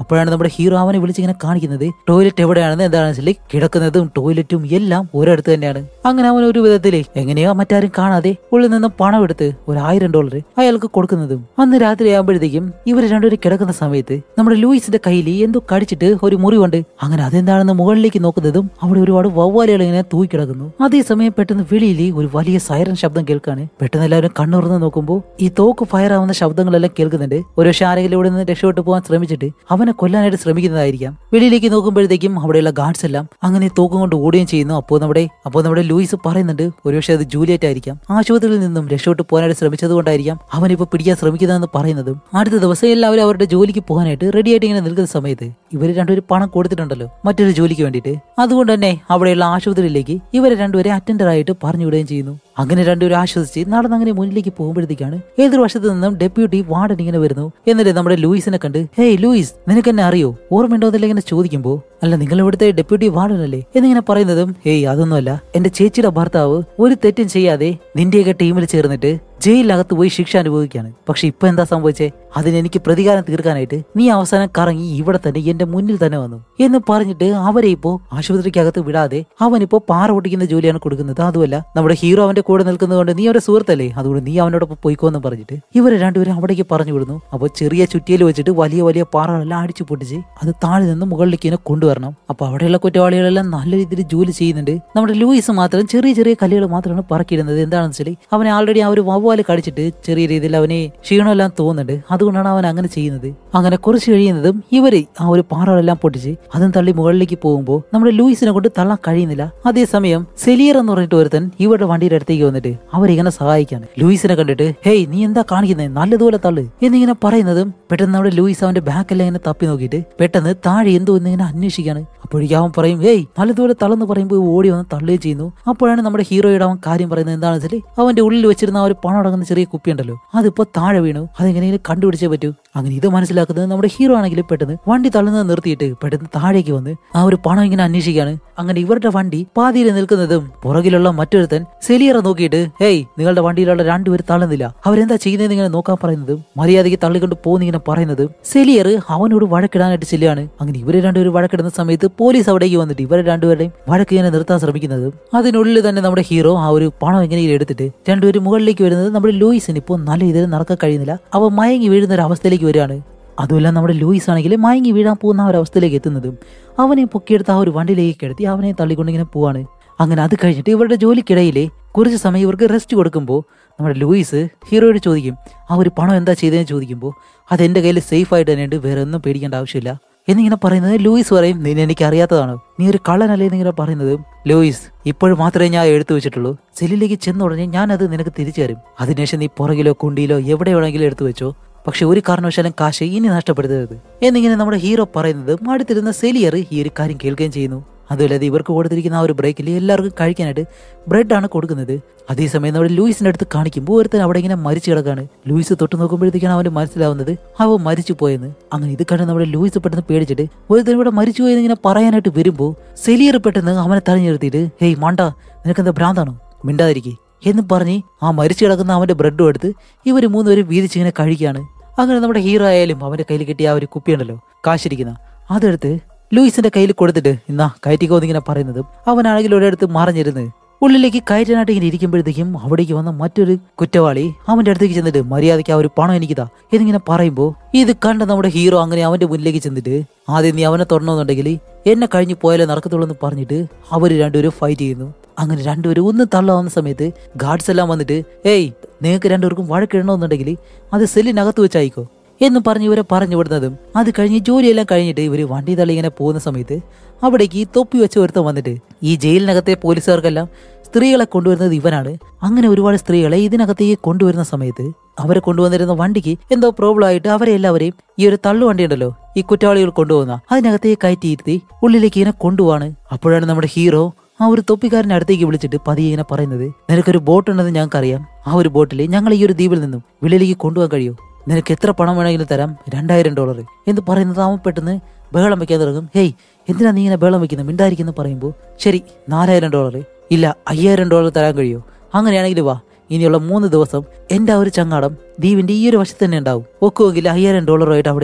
അപ്പോഴാണ് നമ്മുടെ ഹീറോ അവനെ വിളിച്ചിങ്ങനെ കാണിക്കുന്നത് ടോയ്ലറ്റ് എവിടെയാണെന്ന് എന്താണെന്ന് വെച്ചാൽ കിടക്കുന്നതും ടോയ്ലറ്റും എല്ലാം ഒരിടത്ത് തന്നെയാണ് അങ്ങനെ അവൻ ഒരു വിധത്തില് എങ്ങനെയോ മറ്റാരും കാണാതെ ഉള്ളിൽ നിന്ന് പണം എടുത്ത് ഒരു ആയിരം ഡോളർ അയാൾക്ക് കൊടുക്കുന്നതും അന്ന് രാത്രി ആകുമ്പോഴത്തേക്കും ഇവർ രണ്ടുപേരും കിടക്കുന്ന സമയത്ത് നമ്മുടെ ലൂയിസിന്റെ കയ്യിൽ എന്തോ കടിച്ചിട്ട് ഒരു മുറിവുണ്ട് അങ്ങനെ അതെന്താണെന്ന് മുകളിലേക്ക് നോക്കുന്നതും അവിടെ ഒരുപാട് വവ്വാലുകൾ ഇങ്ങനെ തൂക്കിക്കിടക്കുന്നു അതേസമയം പെട്ടെന്ന് വെളിയിൽ ഒരു വലിയ സൈറൻ ശബ്ദം കേൾക്കാണ് പെട്ടെന്ന് എല്ലാവരും കണ്ണുറന്ന് നോക്കുമ്പോൾ ഈ തോക്ക് ഫയർ ആവുന്ന ശബ്ദങ്ങളെല്ലാം കേൾക്കുന്നുണ്ട് ഒരു പക്ഷേ ആരെങ്കിലും ഇവിടെ നിന്ന് രക്ഷപ്പെട്ടു പോകാൻ ശ്രമിച്ചിട്ട് അവനെ കൊല്ലാനായിട്ട് ശ്രമിക്കുന്നതായിരിക്കാം വെളിയിലേക്ക് നോക്കുമ്പോഴത്തേക്കും അവിടെയുള്ള ഗാർഡ്സ് എല്ലാം അങ്ങനെ തോക്കും കൊണ്ട് ഓടുകയും ചെയ്യുന്നു അപ്പോൾ നമ്മുടെ അപ്പോൾ നമ്മുടെ ലൂയിസ് പറയുന്നുണ്ട് ഒരുപക്ഷെ അത് ജൂലിയറ്റ് ആയിരിക്കാം ആശുപത്രിയിൽ നിന്നും രക്ഷപ്പെട്ടു പോകാനായിട്ട് ശ്രമിച്ചത് കൊണ്ടായിരിക്കാം അവൻ ഇപ്പൊ പിടിക്കാൻ ശ്രമിക്കുന്നതെന്ന് പറയുന്നതും അടുത്ത ദിവസം എല്ലാവരും അവരുടെ ജോലിക്ക് പോകാനായിട്ട് റെഡി ആയിട്ട് ഇങ്ങനെ നിൽക്കുന്ന സമയത്ത് ഇവർ രണ്ടുപേരും പണം കൊടുത്തിട്ടുണ്ടല്ലോ മറ്റൊരു ജോലിക്ക് വേണ്ടിയിട്ട് അതുകൊണ്ട് തന്നെ അവിടെയുള്ള ആശുപത്രിയിലേക്ക് ഇവരെ രണ്ടുപേരെ അറ്റൻഡർ ആയിട്ട് പറഞ്ഞു വിടുകയും ചെയ്യുന്നു അങ്ങനെ രണ്ടുപേരും ആശ്വസിച്ച് നടന്നങ്ങനെ മുന്നിലേക്ക് പോകുമ്പോഴത്തേക്കാണ് എതിർവശത്ത് നിന്നും ഡെപ്യൂട്ടി വാർഡൻ ഇങ്ങനെ വരുന്നു എന്നിട്ട് നമ്മുടെ ലൂയിസിനെ കണ്ട് ഹേയ് ലൂയിസ് നിനക്ക് എന്നെ അറിയോ ഓർമ്മയുണ്ടോ എന്നല്ല ഇങ്ങനെ ചോദിക്കുമ്പോ അല്ല നിങ്ങൾ ഇവിടുത്തെ ഡെപ്യൂട്ടി വാർഡൻ അല്ലേ എന്നിങ്ങനെ പറയുന്നതും ഹേയ് അതൊന്നുമല്ല എന്റെ ചേച്ചിയുടെ ഭർത്താവ് ഒരു തെറ്റും ചെയ്യാതെ നിന്റെയൊക്കെ ടീമിൽ ചേർന്നിട്ട് ജയിലിനകത്ത് പോയി ശിക്ഷ അനുഭവിക്കുകയാണ് പക്ഷെ ഇപ്പൊ എന്താ സംഭവിച്ചേ അതിന് എനിക്ക് പ്രതികാരം തീർക്കാനായിട്ട് നീ അവസാനം കറങ്ങി ഇവിടെ തന്നെ എന്റെ മുന്നിൽ തന്നെ വന്നു എന്ന് പറഞ്ഞിട്ട് അവരെ ഇപ്പോ ആശുപത്രിക്കകത്ത് വിടാതെ അവനിപ്പോ പാറ പൊട്ടിക്കുന്ന ജോലിയാണ് കൊടുക്കുന്നത് അതുമല്ല നമ്മുടെ ഹീറോ അവന്റെ കൂടെ നിൽക്കുന്നത് കൊണ്ട് നീ അവരുടെ സുഹൃത്തല്ലേ അതുകൊണ്ട് നീ അവനോടൊപ്പം പോയിക്കോന്ന് പറഞ്ഞിട്ട് ഇവരെ രണ്ടുപേരും അവിടേക്ക് പറഞ്ഞു വിടുന്നു അപ്പോൾ ചെറിയ ചുറ്റിയിൽ വെച്ചിട്ട് വലിയ വലിയ പാറകളെല്ലാം അടിച്ചു പൊട്ടിച്ച് അത് താഴെ നിന്ന് മുകളിലേക്ക് ഇങ്ങനെ കൊണ്ടുവരണം അപ്പൊ അവിടെയുള്ള കുറ്റവാളികളെല്ലാം നല്ല രീതിയിൽ ജോലി ചെയ്യുന്നുണ്ട് നമ്മുടെ ലൂയിസ് മാത്രം ചെറിയ ചെറിയ കല്ലുകൾ മാത്രമാണ് പറക്കിയിടുന്നത് എന്താണെന്ന് വെച്ചാൽ അവനെ ആൾറെഡി ആ ഒരു വവ്വാല് കടിച്ചിട്ട് ചെറിയ രീതിയിൽ അവനെ ക്ഷീണമെല്ലാം തോന്നുന്നുണ്ട് അതുകൊണ്ടാണ് അവൻ അങ്ങനെ ചെയ്യുന്നത് അങ്ങനെ കുറച്ച് കഴിയുന്നതും ഇവര് ആ ഒരു പാറകളെല്ലാം പൊട്ടിച്ച് അതും തള്ളി മുകളിലേക്ക് പോകുമ്പോൾ നമ്മുടെ ലൂയിസിനെ കൊണ്ട് തള്ളാൻ കഴിയുന്നില്ല അതേസമയം സെലിയർ എന്ന് പറഞ്ഞിട്ട് ഒരുത്തൻ ഇവരുടെ വണ്ടിയുടെ അടുത്തേക്ക് വന്നിട്ട് അവരിങ്ങനെ സഹായിക്കാണ് ലൂയിസിനെ കണ്ടിട്ട് ഹേയ് നീ എന്താ കാണിക്കുന്നത് നല്ലതുപോലെ തള്ളു എന്നിങ്ങനെ പറയുന്നതും പെട്ടെന്ന് നമ്മുടെ ലൂയിസ് അവന്റെ ബാക്കെല്ലാം ഇങ്ങനെ തപ്പി നോക്കിയിട്ട് പെട്ടെന്ന് താഴെ എന്തോ എന്നിങ്ങനെ അന്വേഷിക്കാണ് അപ്പോഴേക്കും അവൻ പറയും ഹേയ് നല്ലതുപോലെ തളന്ന് പറയുമ്പോൾ ഓടി വന്ന് തള്ളുകയും ചെയ്യുന്നു അപ്പോഴാണ് നമ്മുടെ ഹീറോയുടെ അവൻ കാര്യം പറയുന്നത് എന്താണെന്ന് വെച്ചാൽ അവന്റെ ഉള്ളിൽ വെച്ചിരുന്ന ആ ഒരു പണം അടങ്ങുന്ന ചെറിയ കുപ്പി ഉണ്ടല്ലോ അതിപ്പോ താഴെ വീണു അതെങ്ങനെയും കണ്ടുപിടിച്ചേ പറ്റൂ അങ്ങനെ ഇത് മനസ്സിലാക്കുന്നത് നമ്മുടെ ഹീറോ ആണെങ്കിൽ പെട്ടെന്ന് വണ്ടി തള്ളുന്നത് നിർത്തിയിട്ട് പെട്ടെന്ന് താഴേക്ക് വന്ന് ആ ഒരു പണം ഇങ്ങനെ അന്വേഷിക്കാണ് അങ്ങനെ ഇവരുടെ വണ്ടി പാതിയിൽ നിൽക്കുന്നതും പുറകിലുള്ള മറ്റൊരുത്തൻ സെലിയറെ നോക്കിയിട്ട് ഹേയ് നിങ്ങളുടെ വണ്ടിയിലുള്ള രണ്ടുപേര് തള്ളുന്നില്ല അവരെന്താ ചെയ്യുന്നതെന്ന് ഇങ്ങനെ നോക്കാൻ പറയുന്നതും മര്യാദയ്ക്ക് തള്ളിക്കൊണ്ട് പോകുന്നിങ്ങനെ പറയുന്നതും സെലിയർ അവനോട് വഴക്കിടാനായിട്ട് ചെല്ലുകയാണ് അങ്ങനെ ഇവര് രണ്ടുപേരും വഴക്കിടുന്ന സമയത്ത് പോലീസ് അവിടേക്ക് വന്നിട്ട് ഇവരെ രണ്ടുപേരുടെയും വഴക്ക് ഇങ്ങനെ നിർത്താൻ ശ്രമിക്കുന്നതും അതിനുള്ളിൽ തന്നെ നമ്മുടെ ഹീറോ ആ ഒരു പണം എങ്ങനെയും എടുത്തിട്ട് രണ്ടുപേരും മുകളിലേക്ക് വരുന്നത് നമ്മുടെ ലൂയിസിന് ഇപ്പോൾ നല്ല രീതിയിൽ നടക്കാൻ കഴിയുന്നില്ല അവ മയങ്ങി വീഴുന്ന ഒരു അവസ്ഥയിലേക്ക് വരികയാണ് അതുമല്ല നമ്മുടെ ലൂയിസ് ആണെങ്കിൽ മയങ്ങി വീഴാൻ പോകുന്ന ആ ഒരു അവസ്ഥയിലേക്ക് എത്തുന്നതും അവനെ പൊക്കിയെടുത്ത് ആ ഒരു വണ്ടിയിലേക്ക് കിടത്തി അവനെ തള്ളിക്കൊണ്ടിങ്ങനെ പോവാണ് അങ്ങനെ അത് കഴിഞ്ഞിട്ട് ഇവരുടെ ജോലിക്കിടയിലെ കുറച്ച് സമയം ഇവർക്ക് റെസ്റ്റ് കൊടുക്കുമ്പോൾ നമ്മുടെ ലൂയിസ് ഹീറോയോട് ചോദിക്കും ആ ഒരു പണം എന്താ ചെയ്തതെന്ന് ചോദിക്കുമ്പോൾ അത് എൻ്റെ കയ്യിൽ സേഫ് ആയിട്ട് തന്നെയുണ്ട് വേറെ ഒന്നും പേടിക്കേണ്ട ആവശ്യമില്ല എന്നിങ്ങനെ പറയുന്നത് ലൂയിസ് പറയും നീ എനിക്ക് അറിയാത്തതാണ് നീ ഒരു കള്ളനല്ലേ എന്നിങ്ങനെ പറയുന്നത് ലൂയിസ് ഇപ്പോഴും മാത്രമേ ഞാൻ എടുത്തു വെച്ചിട്ടുള്ളൂ സെല്ലിലേക്ക് ചെന്ന ഉടനെ ഞാൻ അത് നിനക്ക് തിരിച്ചു തരും അതിനുശേഷം നീ പുറകിലോ കുണ്ടിയിലോ എവിടെ വേണമെങ്കിലും എടുത്തു വെച്ചോ പക്ഷെ ഒരു കാരണവശാലും കാശ് ഇനി നഷ്ടപ്പെടുത്തരുത് എന്നിങ്ങനെ നമ്മുടെ ഹീറോ പറയുന്നത് അടുത്തിരുന്ന സെലിയർ ഈ ഒരു കാര്യം കേൾക്കുകയും ചെയ്യുന്നു അതുമല്ലാതെ ഇവർക്ക് കൊടുത്തിരിക്കുന്ന ആ ഒരു ബ്രേക്കിൽ എല്ലാവർക്കും കഴിക്കാനായിട്ട് ബ്രെഡാണ് കൊടുക്കുന്നത് അതേസമയം നമ്മുടെ ലൂയിസിന്റെ അടുത്ത് കാണിക്കുമ്പോൾ ഒരുത്തൻ അവിടെ ഇങ്ങനെ മരിച്ചു കിടക്കാണ് ലൂയിസ് തൊട്ട് നോക്കുമ്പോഴത്തേക്കാണ് അവന് മനസ്സിലാവുന്നത് അവൻ മരിച്ചു പോയെന്ന് അങ്ങനെ ഇത് കണ്ട് നമ്മുടെ ലൂയിസ് പെട്ടെന്ന് പേടിച്ചിട്ട് ഒരുത്തൻ ഇവിടെ മരിച്ചു പോയെന്ന് ഇങ്ങനെ പറയാനായിട്ട് വരുമ്പോൾ സെലിയർ പെട്ടെന്ന് അവനെ തടഞ്ഞു നിർത്തിയിട്ട് ഹേയ് മാണ്ട നിനക്കെന്താ ഭ്രാന്താണോ മിണ്ടാതിരിക്കേ എന്ന് പറഞ്ഞ് ആ മരിച്ചു കിടക്കുന്ന അവന്റെ ബ്രെഡും എടുത്ത് ഇവർ മൂന്നുപേരും വീതിച്ച് ഇങ്ങനെ കഴിക്കുകയാണ് അങ്ങനെ നമ്മുടെ ഹീറോ ആയാലും അവന്റെ കയ്യിൽ കിട്ടിയ ആ ഒരു കുപ്പിയുണ്ടല്ലോ കാശിരിക്കുന്ന അതെടുത്ത് ലൂയിസിന്റെ കയ്യിൽ കൊടുത്തിട്ട് ഇന്നാ കയറ്റിക്കോ എന്നിങ്ങനെ പറയുന്നതും അവനാണെങ്കിൽ ഒരിടത്ത് മറഞ്ഞിരുന്ന് ഉള്ളിലേക്ക് കയറ്റാനായിട്ട് ഇങ്ങനെ ഇരിക്കുമ്പോഴത്തേക്കും അവിടേക്ക് വന്ന മറ്റൊരു കുറ്റവാളി അവന്റെ അടുത്തേക്ക് ചെന്നിട്ട് മര്യാദയ്ക്ക് ആ ഒരു പണം എനിക്കിതാ എന്നിങ്ങനെ പറയുമ്പോൾ ഇത് കണ്ട നമ്മുടെ ഹീറോ അങ്ങനെ അവന്റെ മുന്നിലേക്ക് ചെന്നിട്ട് ആദ്യം നീ അവനെ തൊടണമെന്നുണ്ടെങ്കിൽ എന്നെ കഴിഞ്ഞു പോയാലേ നടക്കത്തുള്ളൂ എന്ന് പറഞ്ഞിട്ട് അവര് രണ്ടുപേരും ഫൈറ്റ് ചെയ്യുന്നു അങ്ങനെ രണ്ടുപേരും ഒന്ന് തള്ളാവുന്ന സമയത്ത് ഗാർഡ്സ് എല്ലാം വന്നിട്ട് ഏയ് നിങ്ങൾക്ക് രണ്ടുപേർക്കും വഴക്കിടണമെന്നുണ്ടെങ്കിൽ അത് സെല്ലിനകത്ത് വെച്ചായിക്കോ എന്ന് പറഞ്ഞ് ഇവരെ പറഞ്ഞു വിടുന്നതും അത് കഴിഞ്ഞ് ജോലിയെല്ലാം കഴിഞ്ഞിട്ട് ഇവർ വണ്ടി തള്ളി ഇങ്ങനെ പോകുന്ന സമയത്ത് അവിടേക്ക് ഈ തൊപ്പി വെച്ച ഒരുത്തം വന്നിട്ട് ഈ ജയിലിനകത്തെ പോലീസുകാർക്കെല്ലാം സ്ത്രീകളെ കൊണ്ടുവരുന്നത് ഇവനാണ് അങ്ങനെ ഒരുപാട് സ്ത്രീകളെ ഇതിനകത്തേക്ക് കൊണ്ടുവരുന്ന സമയത്ത് അവരെ കൊണ്ടുവന്നിരുന്ന വണ്ടിക്ക് എന്തോ പ്രോബ്ലം ആയിട്ട് അവരെ എല്ലാവരെയും ഈ ഒരു തള്ളു വണ്ടി ഉണ്ടല്ലോ ഈ കുറ്റവാളികൾ കൊണ്ടുപോകുന്ന അതിനകത്തേക്ക് കയറ്റിയിരുത്തി ഉള്ളിലേക്ക് ഇങ്ങനെ കൊണ്ടുപോവാണ് അപ്പോഴാണ് നമ്മുടെ ഹീറോ ആ ഒരു തൊപ്പിക്കാരനെ അടുത്തേക്ക് വിളിച്ചിട്ട് പതിയെ ഇങ്ങനെ പറയുന്നത് നിനക്കൊരു ബോട്ട് ഉണ്ടെന്ന് ഞങ്ങൾക്കറിയാം ആ ഒരു ബോട്ടിൽ ഞങ്ങൾ ഈ ഒരു ദ്വീപിൽ നിന്നും വെളിയിലേക്ക് കൊണ്ടുപോകാൻ കഴിയും നിനക്ക് എത്ര പണം വേണമെങ്കിലും തരാം രണ്ടായിരം ഡോളർ എന്ന് പറയുന്നത് അവൻ പെട്ടെന്ന് ബഹളം വെക്കാൻ തുടങ്ങും ഹേയ് എന്തിനാ നീ ഇങ്ങനെ ബഹളം വെക്കുന്നത് മിണ്ടായിരിക്കുന്നു പറയുമ്പോൾ ശരി നാലായിരം ഡോളർ ഇല്ല അയ്യായിരം ഡോളർ തരാൻ കഴിയോ അങ്ങനെയാണെങ്കിൽ വാ ഇനിയുള്ള മൂന്ന് ദിവസം എന്റെ ആ ഒരു ചങ്ങാടം ദ്വീപിന്റെ ഈ ഒരു വശത്ത് തന്നെ ഉണ്ടാവും ഒക്കുമെങ്കിൽ അയ്യായിരം ഡോളറുമായിട്ട് അവിടേക്ക് വാ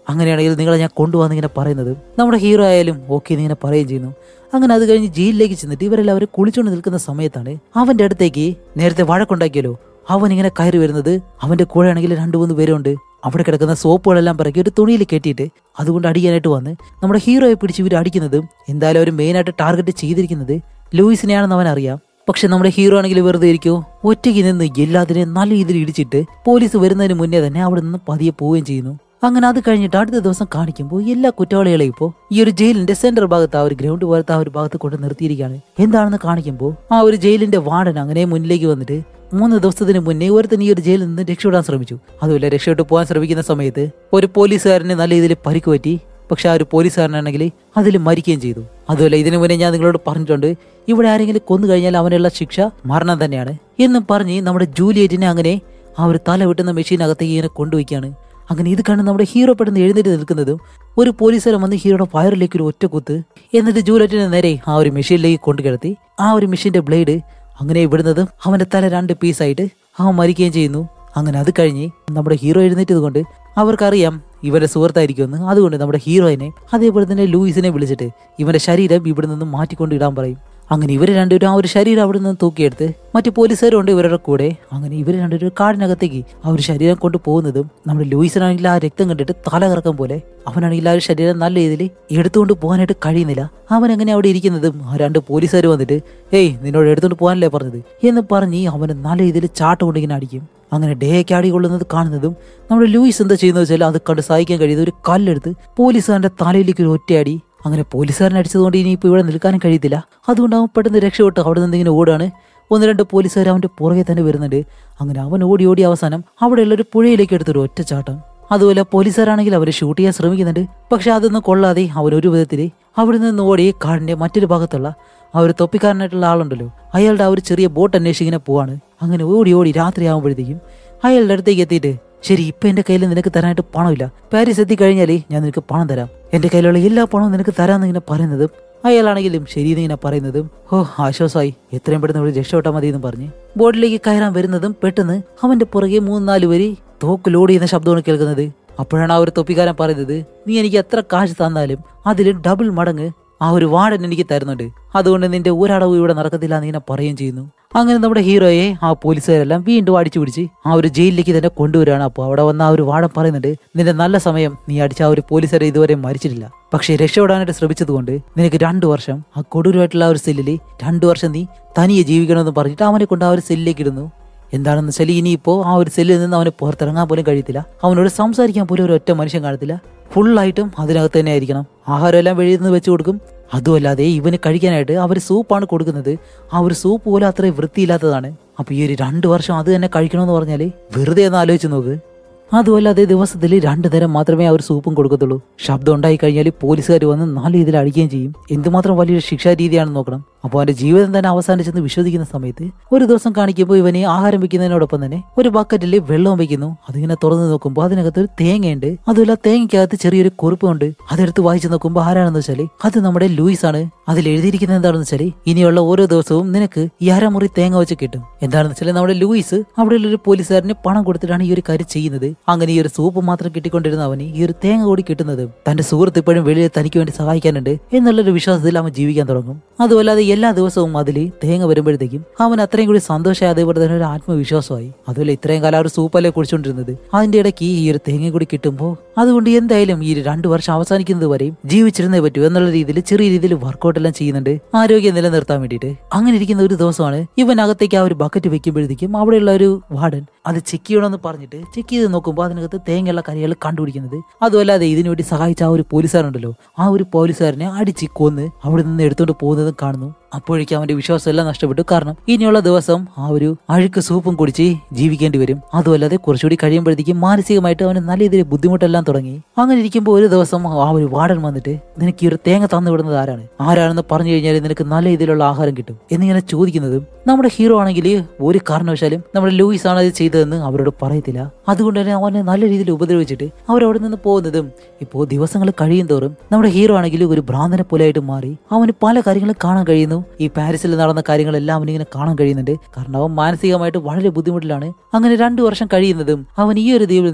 അങ്ങനെയാണെങ്കിൽ നിങ്ങളെ ഞാൻ കൊണ്ടുപോകാന്ന് ഇങ്ങനെ പറയുന്നത് നമ്മുടെ ഹീറോ ആയാലും ഓക്കെ ഇങ്ങനെ പറയുകയും ചെയ്യുന്നു അങ്ങനെ അത് കഴിഞ്ഞ് ജയിലിലേക്ക് ചെന്നിട്ട് ഇവരെല്ലാവരും കുളിച്ചുകൊണ്ട് നിൽക്കുന്ന സമയത്താണ് അവന്റെ അടുത്തേക്ക് നേരത്തെ വഴക്കുണ്ടാക്കിയല്ലോ അവൻ ഇങ്ങനെ കയറി വരുന്നത് അവന്റെ കൂടെ ആണെങ്കിൽ രണ്ടു മൂന്ന് പേരുണ്ട് അവിടെ കിടക്കുന്ന സോപ്പുകളെല്ലാം പിറക്കി ഒരു തുണിയിൽ കെട്ടിയിട്ട് അതുകൊണ്ട് അടിക്കാനായിട്ട് വന്ന് നമ്മുടെ ഹീറോയെ പിടിച്ച് ഇവർ അടിക്കുന്നത് എന്തായാലും അവർ മെയിനായിട്ട് ടാർഗറ്റ് ചെയ്തിരിക്കുന്നത് ലൂയിസിനെയാണെന്ന് അവൻ അറിയാം പക്ഷെ നമ്മുടെ ഹീറോ ആണെങ്കിൽ വെറുതെ ഇരിക്കോ ഒറ്റയ്ക്ക് നിന്ന് എല്ലാത്തിനെയും നല്ല രീതിയിൽ ഇടിച്ചിട്ട് പോലീസ് വരുന്നതിന് മുന്നേ തന്നെ അവിടെ നിന്ന് പതിയെ പോവുകയും ചെയ്യുന്നു അങ്ങനെ അത് കഴിഞ്ഞിട്ട് അടുത്ത ദിവസം കാണിക്കുമ്പോൾ എല്ലാ കുറ്റവാളികളെയും ഇപ്പോൾ ഈ ഒരു ജയിലിന്റെ സെന്റർ ഭാഗത്ത് ആ ഒരു ഗ്രൗണ്ട് പോലത്തെ ആ ഒരു ഭാഗത്ത് കൊണ്ട് നിർത്തിയിരിക്കുകയാണ് എന്താണെന്ന് കാണിക്കുമ്പോൾ ആ ഒരു ജയിലിന്റെ വാർഡൻ അങ്ങനെ മുന്നിലേക്ക് വന്നിട്ട് മൂന്ന് ദിവസത്തിന് മുന്നേ ഒരുത്തൻ ഈ ഒരു ജയിലിൽ നിന്ന് രക്ഷപ്പെടാൻ ശ്രമിച്ചു അതുപോലെ രക്ഷപ്പെട്ട് പോകാൻ ശ്രമിക്കുന്ന സമയത്ത് ഒരു പോലീസുകാരനെ നല്ല രീതിയിൽ പരിക്ക് പറ്റി പക്ഷെ ആ ഒരു പോലീസുകാരനാണെങ്കിൽ അതിൽ മരിക്കുകയും ചെയ്തു അതുപോലെ ഇതിനു മുന്നേ ഞാൻ നിങ്ങളോട് പറഞ്ഞിട്ടുണ്ട് ഇവിടെ ആരെങ്കിലും കൊന്നു കഴിഞ്ഞാൽ അവനുള്ള ശിക്ഷ മരണം തന്നെയാണ് എന്നും പറഞ്ഞ് നമ്മുടെ ജൂലിയറ്റിനെ അങ്ങനെ ആ ഒരു തല വെട്ടുന്ന മെഷീനകത്തേക്ക് ഇങ്ങനെ കൊണ്ടുവയ്ക്കുകയാണ് അങ്ങനെ ഇത് കണ്ട് നമ്മുടെ ഹീറോ പെട്ടെന്ന് എഴുന്നേറ്റ് നിൽക്കുന്നതും ഒരു പോലീസുകാരൻ വന്ന് ഹീറോയുടെ വയറിലേക്ക് ഒരു ഒറ്റ കുത്ത് എന്നിട്ട് ജൂലിയറ്റിനെ നേരെ ആ ഒരു മെഷീനിലേക്ക് കൊണ്ടു കിടത്തി ആ ഒരു മെഷീന്റെ ബ്ലേഡ് അങ്ങനെ വിടുന്നതും അവന്റെ തല രണ്ട് പീസായിട്ട് അവൻ മരിക്കുകയും ചെയ്യുന്നു അങ്ങനെ അത് കഴിഞ്ഞ് നമ്മുടെ ഹീറോ എഴുന്നേറ്റത് കൊണ്ട് അവർക്കറിയാം ഇവന്റെ സുഹൃത്തായിരിക്കുമെന്ന് അതുകൊണ്ട് നമ്മുടെ ഹീറോയിനെ അതേപോലെ തന്നെ ലൂയിസിനെ വിളിച്ചിട്ട് ഇവന്റെ ശരീരം ഇവിടെ നിന്ന് മാറ്റിക്കൊണ്ട് ഇടാൻ പറയും അങ്ങനെ ഇവർ രണ്ടുപേരും ആ ഒരു ശരീരം അവിടെ നിന്ന് തൂക്കിയെടുത്ത് മറ്റു പോലീസുകാരും ഉണ്ട് ഇവരുടെ കൂടെ അങ്ങനെ ഇവർ രണ്ടുപേരും കാടിനകത്തേക്ക് ആ ഒരു ശരീരം കൊണ്ട് പോകുന്നതും നമ്മുടെ ലൂയിസിനാണെങ്കിൽ ആ രക്തം കണ്ടിട്ട് തല കറക്കം പോലെ അവനാണെങ്കിൽ ആ ഒരു ശരീരം നല്ല രീതിയിൽ എടുത്തുകൊണ്ട് പോകാനായിട്ട് കഴിയുന്നില്ല അവൻ എങ്ങനെ അവിടെ ഇരിക്കുന്നതും ആ രണ്ട് പോലീസുകാർ വന്നിട്ട് ഏയ് നിന്നോട് എടുത്തുകൊണ്ട് പോകാനല്ലേ പറഞ്ഞത് എന്ന് പറഞ്ഞ് അവനെ നല്ല രീതിയിൽ ചാട്ടം കൊണ്ട് ഇങ്ങനെ അടിക്കും അങ്ങനെ ഡേക്ക് ആടി കൊള്ളുന്നത് കാണുന്നതും നമ്മുടെ ലൂയിസ് എന്താ ചെയ്യുന്നത് വെച്ചാൽ അത് കണ്ട് സഹിക്കാൻ കഴിയുന്ന ഒരു കല്ലെടുത്ത് പോലീസുകാരന്റെ തലയിലേക്ക് ഒരു ഒറ്റയടി അങ്ങനെ പോലീസുകാരൻ അടിച്ചതുകൊണ്ട് ഇനിയിപ്പോൾ ഇവിടെ നിൽക്കാനും കഴിയത്തില്ല അതുകൊണ്ട് അവൻ പെട്ടെന്ന് രക്ഷപ്പെട്ട് അവിടെ നിന്ന് ഇങ്ങനെ ഓടാണ് ഒന്ന് രണ്ട് പോലീസുകാർ അവന്റെ പുറകെ തന്നെ വരുന്നുണ്ട് അങ്ങനെ അവൻ ഓടി ഓടി അവസാനം അവിടെയുള്ള ഒരു പുഴയിലേക്ക് എടുത്തൊരു ഒറ്റ ചാട്ടം അതുപോലെ പോലീസുകാരാണെങ്കിൽ അവരെ ഷൂട്ട് ചെയ്യാൻ ശ്രമിക്കുന്നുണ്ട് പക്ഷെ അതൊന്നും കൊള്ളാതെ അവൻ ഒരു വിധത്തിൽ അവിടെ നിന്ന് ഓടി കാടിന്റെ മറ്റൊരു ഭാഗത്തുള്ള ആ ഒരു തൊപ്പിക്കാരനായിട്ടുള്ള ആളുണ്ടല്ലോ അയാളുടെ ആ ഒരു ചെറിയ ബോട്ട് അന്വേഷിച്ചിങ്ങനെ പോവാണ് അങ്ങനെ ഓടി ഓടി രാത്രി ആകുമ്പോഴത്തേക്കും അയാളുടെ അടുത്തേക്ക് എത്തിയിട്ട് ശരി ഇപ്പൊ എന്റെ കയ്യിൽ നിനക്ക് തരാനായിട്ട് പണമില്ല പാരീസ് എത്തിക്കഴിഞ്ഞാലേ ഞാൻ നിനക്ക് പണം തരാം എന്റെ കയ്യിലുള്ള എല്ലാ പണവും നിനക്ക് തരാമെന്ന് ഇങ്ങനെ പറയുന്നതും അയാളാണെങ്കിലും ശരിയെന്ന് ഇങ്ങനെ പറയുന്നതും ഓ ആശ്വാസമായി എത്രയും പെട്ടെന്ന് ഇവിടെ രക്ഷപ്പെട്ടാൽ മതി എന്ന് പറഞ്ഞ് ബോട്ടിലേക്ക് കയറാൻ വരുന്നതും പെട്ടെന്ന് അവന്റെ പുറകെ മൂന്ന് നാല് വരി തോക്ക് ലോഡ് ചെയ്യുന്ന ശബ്ദമാണ് കേൾക്കുന്നത് അപ്പോഴാണ് ആ ഒരു തൊപ്പിക്കാരൻ പറയുന്നത് നീ എനിക്ക് എത്ര കാശ് തന്നാലും അതിൽ ഡബിൾ മടങ്ങ് ആ ഒരു വാർഡൻ എനിക്ക് തരുന്നുണ്ട് അതുകൊണ്ട് നിന്റെ ഒരടവ് ഇവിടെ നടക്കത്തില്ല എന്ന് ഇങ്ങനെ പറയുകയും ചെയ്യുന്നു അങ്ങനെ നമ്മുടെ ഹീറോയെ ആ പോലീസുകാരെല്ലാം വീണ്ടും അടിച്ചു പിടിച്ച് ആ ഒരു ജയിലിലേക്ക് തന്നെ കൊണ്ടുവരികയാണ് അപ്പോൾ അവിടെ വന്ന ആ ഒരു വാടൻ പറയുന്നുണ്ട് നിന്റെ നല്ല സമയം നീ അടിച്ച ആ ഒരു പോലീസുകാരെ ഇതുവരെ മരിച്ചിട്ടില്ല പക്ഷേ രക്ഷപ്പെടാനായിട്ട് ശ്രമിച്ചതുകൊണ്ട് നിനക്ക് രണ്ടു വർഷം ആ കൊടൂരമായിട്ടുള്ള ആ ഒരു സെല്ലിൽ രണ്ടു വർഷം നീ തനിയെ ജീവിക്കണമെന്ന് പറഞ്ഞിട്ട് അവനെ കൊണ്ട് ആ ഒരു സെല്ലിലേക്ക് ഇടുന്നു എന്താണെന്ന് വെച്ചാൽ ഇനിയിപ്പോൾ ആ ഒരു സെല്ലിൽ നിന്ന് അവന് പുറത്തിറങ്ങാൻ പോലും കഴിയത്തില്ല അവനോട് സംസാരിക്കാൻ പോലും ഒരു ഒറ്റ മനുഷ്യൻ കാണത്തില്ല ഫുള്ളായിട്ടും അതിനകത്ത് തന്നെ ആയിരിക്കണം ആഹാരം എല്ലാം വെളിയിൽ നിന്ന് വെച്ച് കൊടുക്കും അതുമല്ലാതെ ഇവന് കഴിക്കാനായിട്ട് അവർ സൂപ്പാണ് കൊടുക്കുന്നത് ആ ഒരു സൂപ്പ് പോലും അത്രയും വൃത്തിയില്ലാത്തതാണ് അപ്പൊ ഈ ഒരു രണ്ട് വർഷം അത് തന്നെ കഴിക്കണമെന്ന് പറഞ്ഞാല് വെറുതെ ഒന്ന് ആലോചിച്ച് നോക്ക് അതുമല്ലാതെ ദിവസത്തിൽ രണ്ടു നേരം മാത്രമേ അവർ സൂപ്പും കൊടുക്കത്തുള്ളൂ ശബ്ദം ഉണ്ടായി കഴിഞ്ഞാൽ പോലീസുകാർ വന്ന് നല്ല രീതിയിൽ അടിക്കുകയും ചെയ്യും എന്തുമാത്രം വലിയൊരു ശിക്ഷാ രീതിയാണെന്ന് നോക്കണം അപ്പോൾ അവന്റെ ജീവിതം തന്നെ അവസാനിച്ചെന്ന് വിശ്വസിക്കുന്ന സമയത്ത് ഒരു ദിവസം കാണിക്കുമ്പോൾ ഇവന് ആഹാരം വെക്കുന്നതിനോടൊപ്പം തന്നെ ഒരു ബക്കറ്റിൽ വെള്ളം വെക്കുന്നു അതിങ്ങനെ തുറന്നു നോക്കുമ്പോൾ അതിനകത്ത് ഒരു തേങ്ങയുണ്ട് അതുമല്ല തേങ്ങയ്ക്കകത്ത് ചെറിയൊരു കുറിപ്പുണ്ട് അതെടുത്ത് വായിച്ചു നോക്കുമ്പോൾ ആരാണെന്ന് വെച്ചാൽ അത് നമ്മുടെ ലൂയിസ് ആണ് അതിൽ എഴുതിയിരിക്കുന്നത് എന്താണെന്ന് വെച്ചാൽ ഇനിയുള്ള ഓരോ ദിവസവും നിനക്ക് ഈ അരമുറി തേങ്ങ വെച്ച് കിട്ടും എന്താണെന്ന് വെച്ചാൽ നമ്മുടെ ലൂയിസ് അവിടെയുള്ള ഒരു പോലീസുകാരന് പണം കൊടുത്തിട്ടാണ് ഈ ഒരു കാര്യം ചെയ്യുന്നത് അങ്ങനെ ഈ ഒരു സൂപ്പ് മാത്രം കിട്ടിക്കൊണ്ടിരുന്ന അവന് ഈ ഒരു തേങ്ങ കൂടി കിട്ടുന്നത് തന്റെ സുഹൃത്ത് ഇപ്പോഴും വെളിയിൽ തനിക്ക് വേണ്ടി സഹായിക്കാനുണ്ട് എന്നുള്ളൊരു വിശ്വാസത്തിൽ അവൻ ജീവിക്കാൻ തുടങ്ങും അതുമല്ലാതെ എല്ലാ ദിവസവും അതിൽ തേങ്ങ വരുമ്പോഴത്തേക്കും അവൻ അത്രയും കൂടി സന്തോഷമായി അതേപോലെ തന്നെ ഒരു ആത്മവിശ്വാസമായി അതുപോലെ ഇത്രയും കാലം ആ ഒരു സൂപ്പല്ലേ കുടിച്ചുകൊണ്ടിരുന്നത് അതിന്റെ ഇടയ്ക്ക് ഈ ഒരു തേങ്ങ കൂടി കിട്ടുമ്പോൾ അതുകൊണ്ട് എന്തായാലും ഈ ഒരു രണ്ടു വർഷം അവസാനിക്കുന്നത് വരെയും ജീവിച്ചിരുന്നേ പറ്റൂ എന്നുള്ള രീതിയിൽ ചെറിയ രീതിയിൽ വർക്കൗട്ട് എല്ലാം ചെയ്യുന്നുണ്ട് ആരോഗ്യം നിലനിർത്താൻ വേണ്ടിയിട്ട് അങ്ങനെ ഇരിക്കുന്ന ഒരു ദിവസമാണ് ഇവൻ അകത്തേക്ക് ആ ഒരു ബക്കറ്റ് വെക്കുമ്പോഴത്തേക്കും അവിടെയുള്ള ഒരു വാർഡൻ അത് ചെക്ക് ചെയ്യണമെന്ന് പറഞ്ഞിട്ട് ചെക്ക് ചെയ്ത് നോക്കുമ്പോൾ അതിനകത്ത് തേങ്ങയുള്ള കറികൾ കണ്ടുപിടിക്കുന്നത് അതുമല്ലാതെ ഇതിനു വേണ്ടി സഹായിച്ച ആ ഒരു പോലീസുകാരുണ്ടല്ലോ ആ ഒരു പോലീസുകാരനെ അടിച്ച് കൊന്ന് അവിടെ നിന്ന് എടുത്തുകൊണ്ട് പോകുന്നതും കാണുന്നു അപ്പോഴേക്കും അവന്റെ വിശ്വാസം എല്ലാം നഷ്ടപ്പെട്ടു കാരണം ഇനിയുള്ള ദിവസം ആ ഒരു അഴുക്ക് സൂപ്പും കുടിച്ച് ജീവിക്കേണ്ടി വരും അതുമല്ലാതെ കുറച്ചുകൂടി കഴിയുമ്പോഴത്തേക്കും മാനസികമായിട്ട് അവന് നല്ല രീതിയിൽ ബുദ്ധിമുട്ടെല്ലാം തുടങ്ങി അങ്ങനെ ഇരിക്കുമ്പോൾ ഒരു ദിവസം ആ ഒരു വാർഡൻ വന്നിട്ട് നിനക്ക് ഈ ഒരു തേങ്ങ തന്നു വിടുന്നത് ആരാണ് ആരാണെന്ന് പറഞ്ഞു കഴിഞ്ഞാൽ നിനക്ക് നല്ല രീതിയിലുള്ള ആഹാരം കിട്ടും എന്നിങ്ങനെ ചോദിക്കുന്നതും നമ്മുടെ ഹീറോ ആണെങ്കിൽ ഒരു കാരണവശാലും നമ്മുടെ ലൂയിസ് ആണ് അത് ചെയ്തതെന്ന് അവരോട് പറയത്തില്ല അതുകൊണ്ട് തന്നെ അവനെ നല്ല രീതിയിൽ ഉപദ്രവിച്ചിട്ട് അവരവിടെ നിന്ന് പോകുന്നതും ഇപ്പോൾ ദിവസങ്ങൾ കഴിയും തോറും നമ്മുടെ ഹീറോ ആണെങ്കിൽ ഒരു ഭ്രാന്തനെ പോലെയായിട്ട് മാറി അവന് പല കാര്യങ്ങളും കാണാൻ കഴിയുന്നു ഈ പാരീസിൽ നടന്ന കാര്യങ്ങളെല്ലാം അവനിങ്ങനെ കാണാൻ കഴിയുന്നുണ്ട് കാരണം അവൻ മാനസികമായിട്ട് വളരെ ബുദ്ധിമുട്ടിലാണ് അങ്ങനെ രണ്ടു വർഷം കഴിയുന്നതും അവൻ ഈ ഒരു ദ്വീപിൽ നിന്നും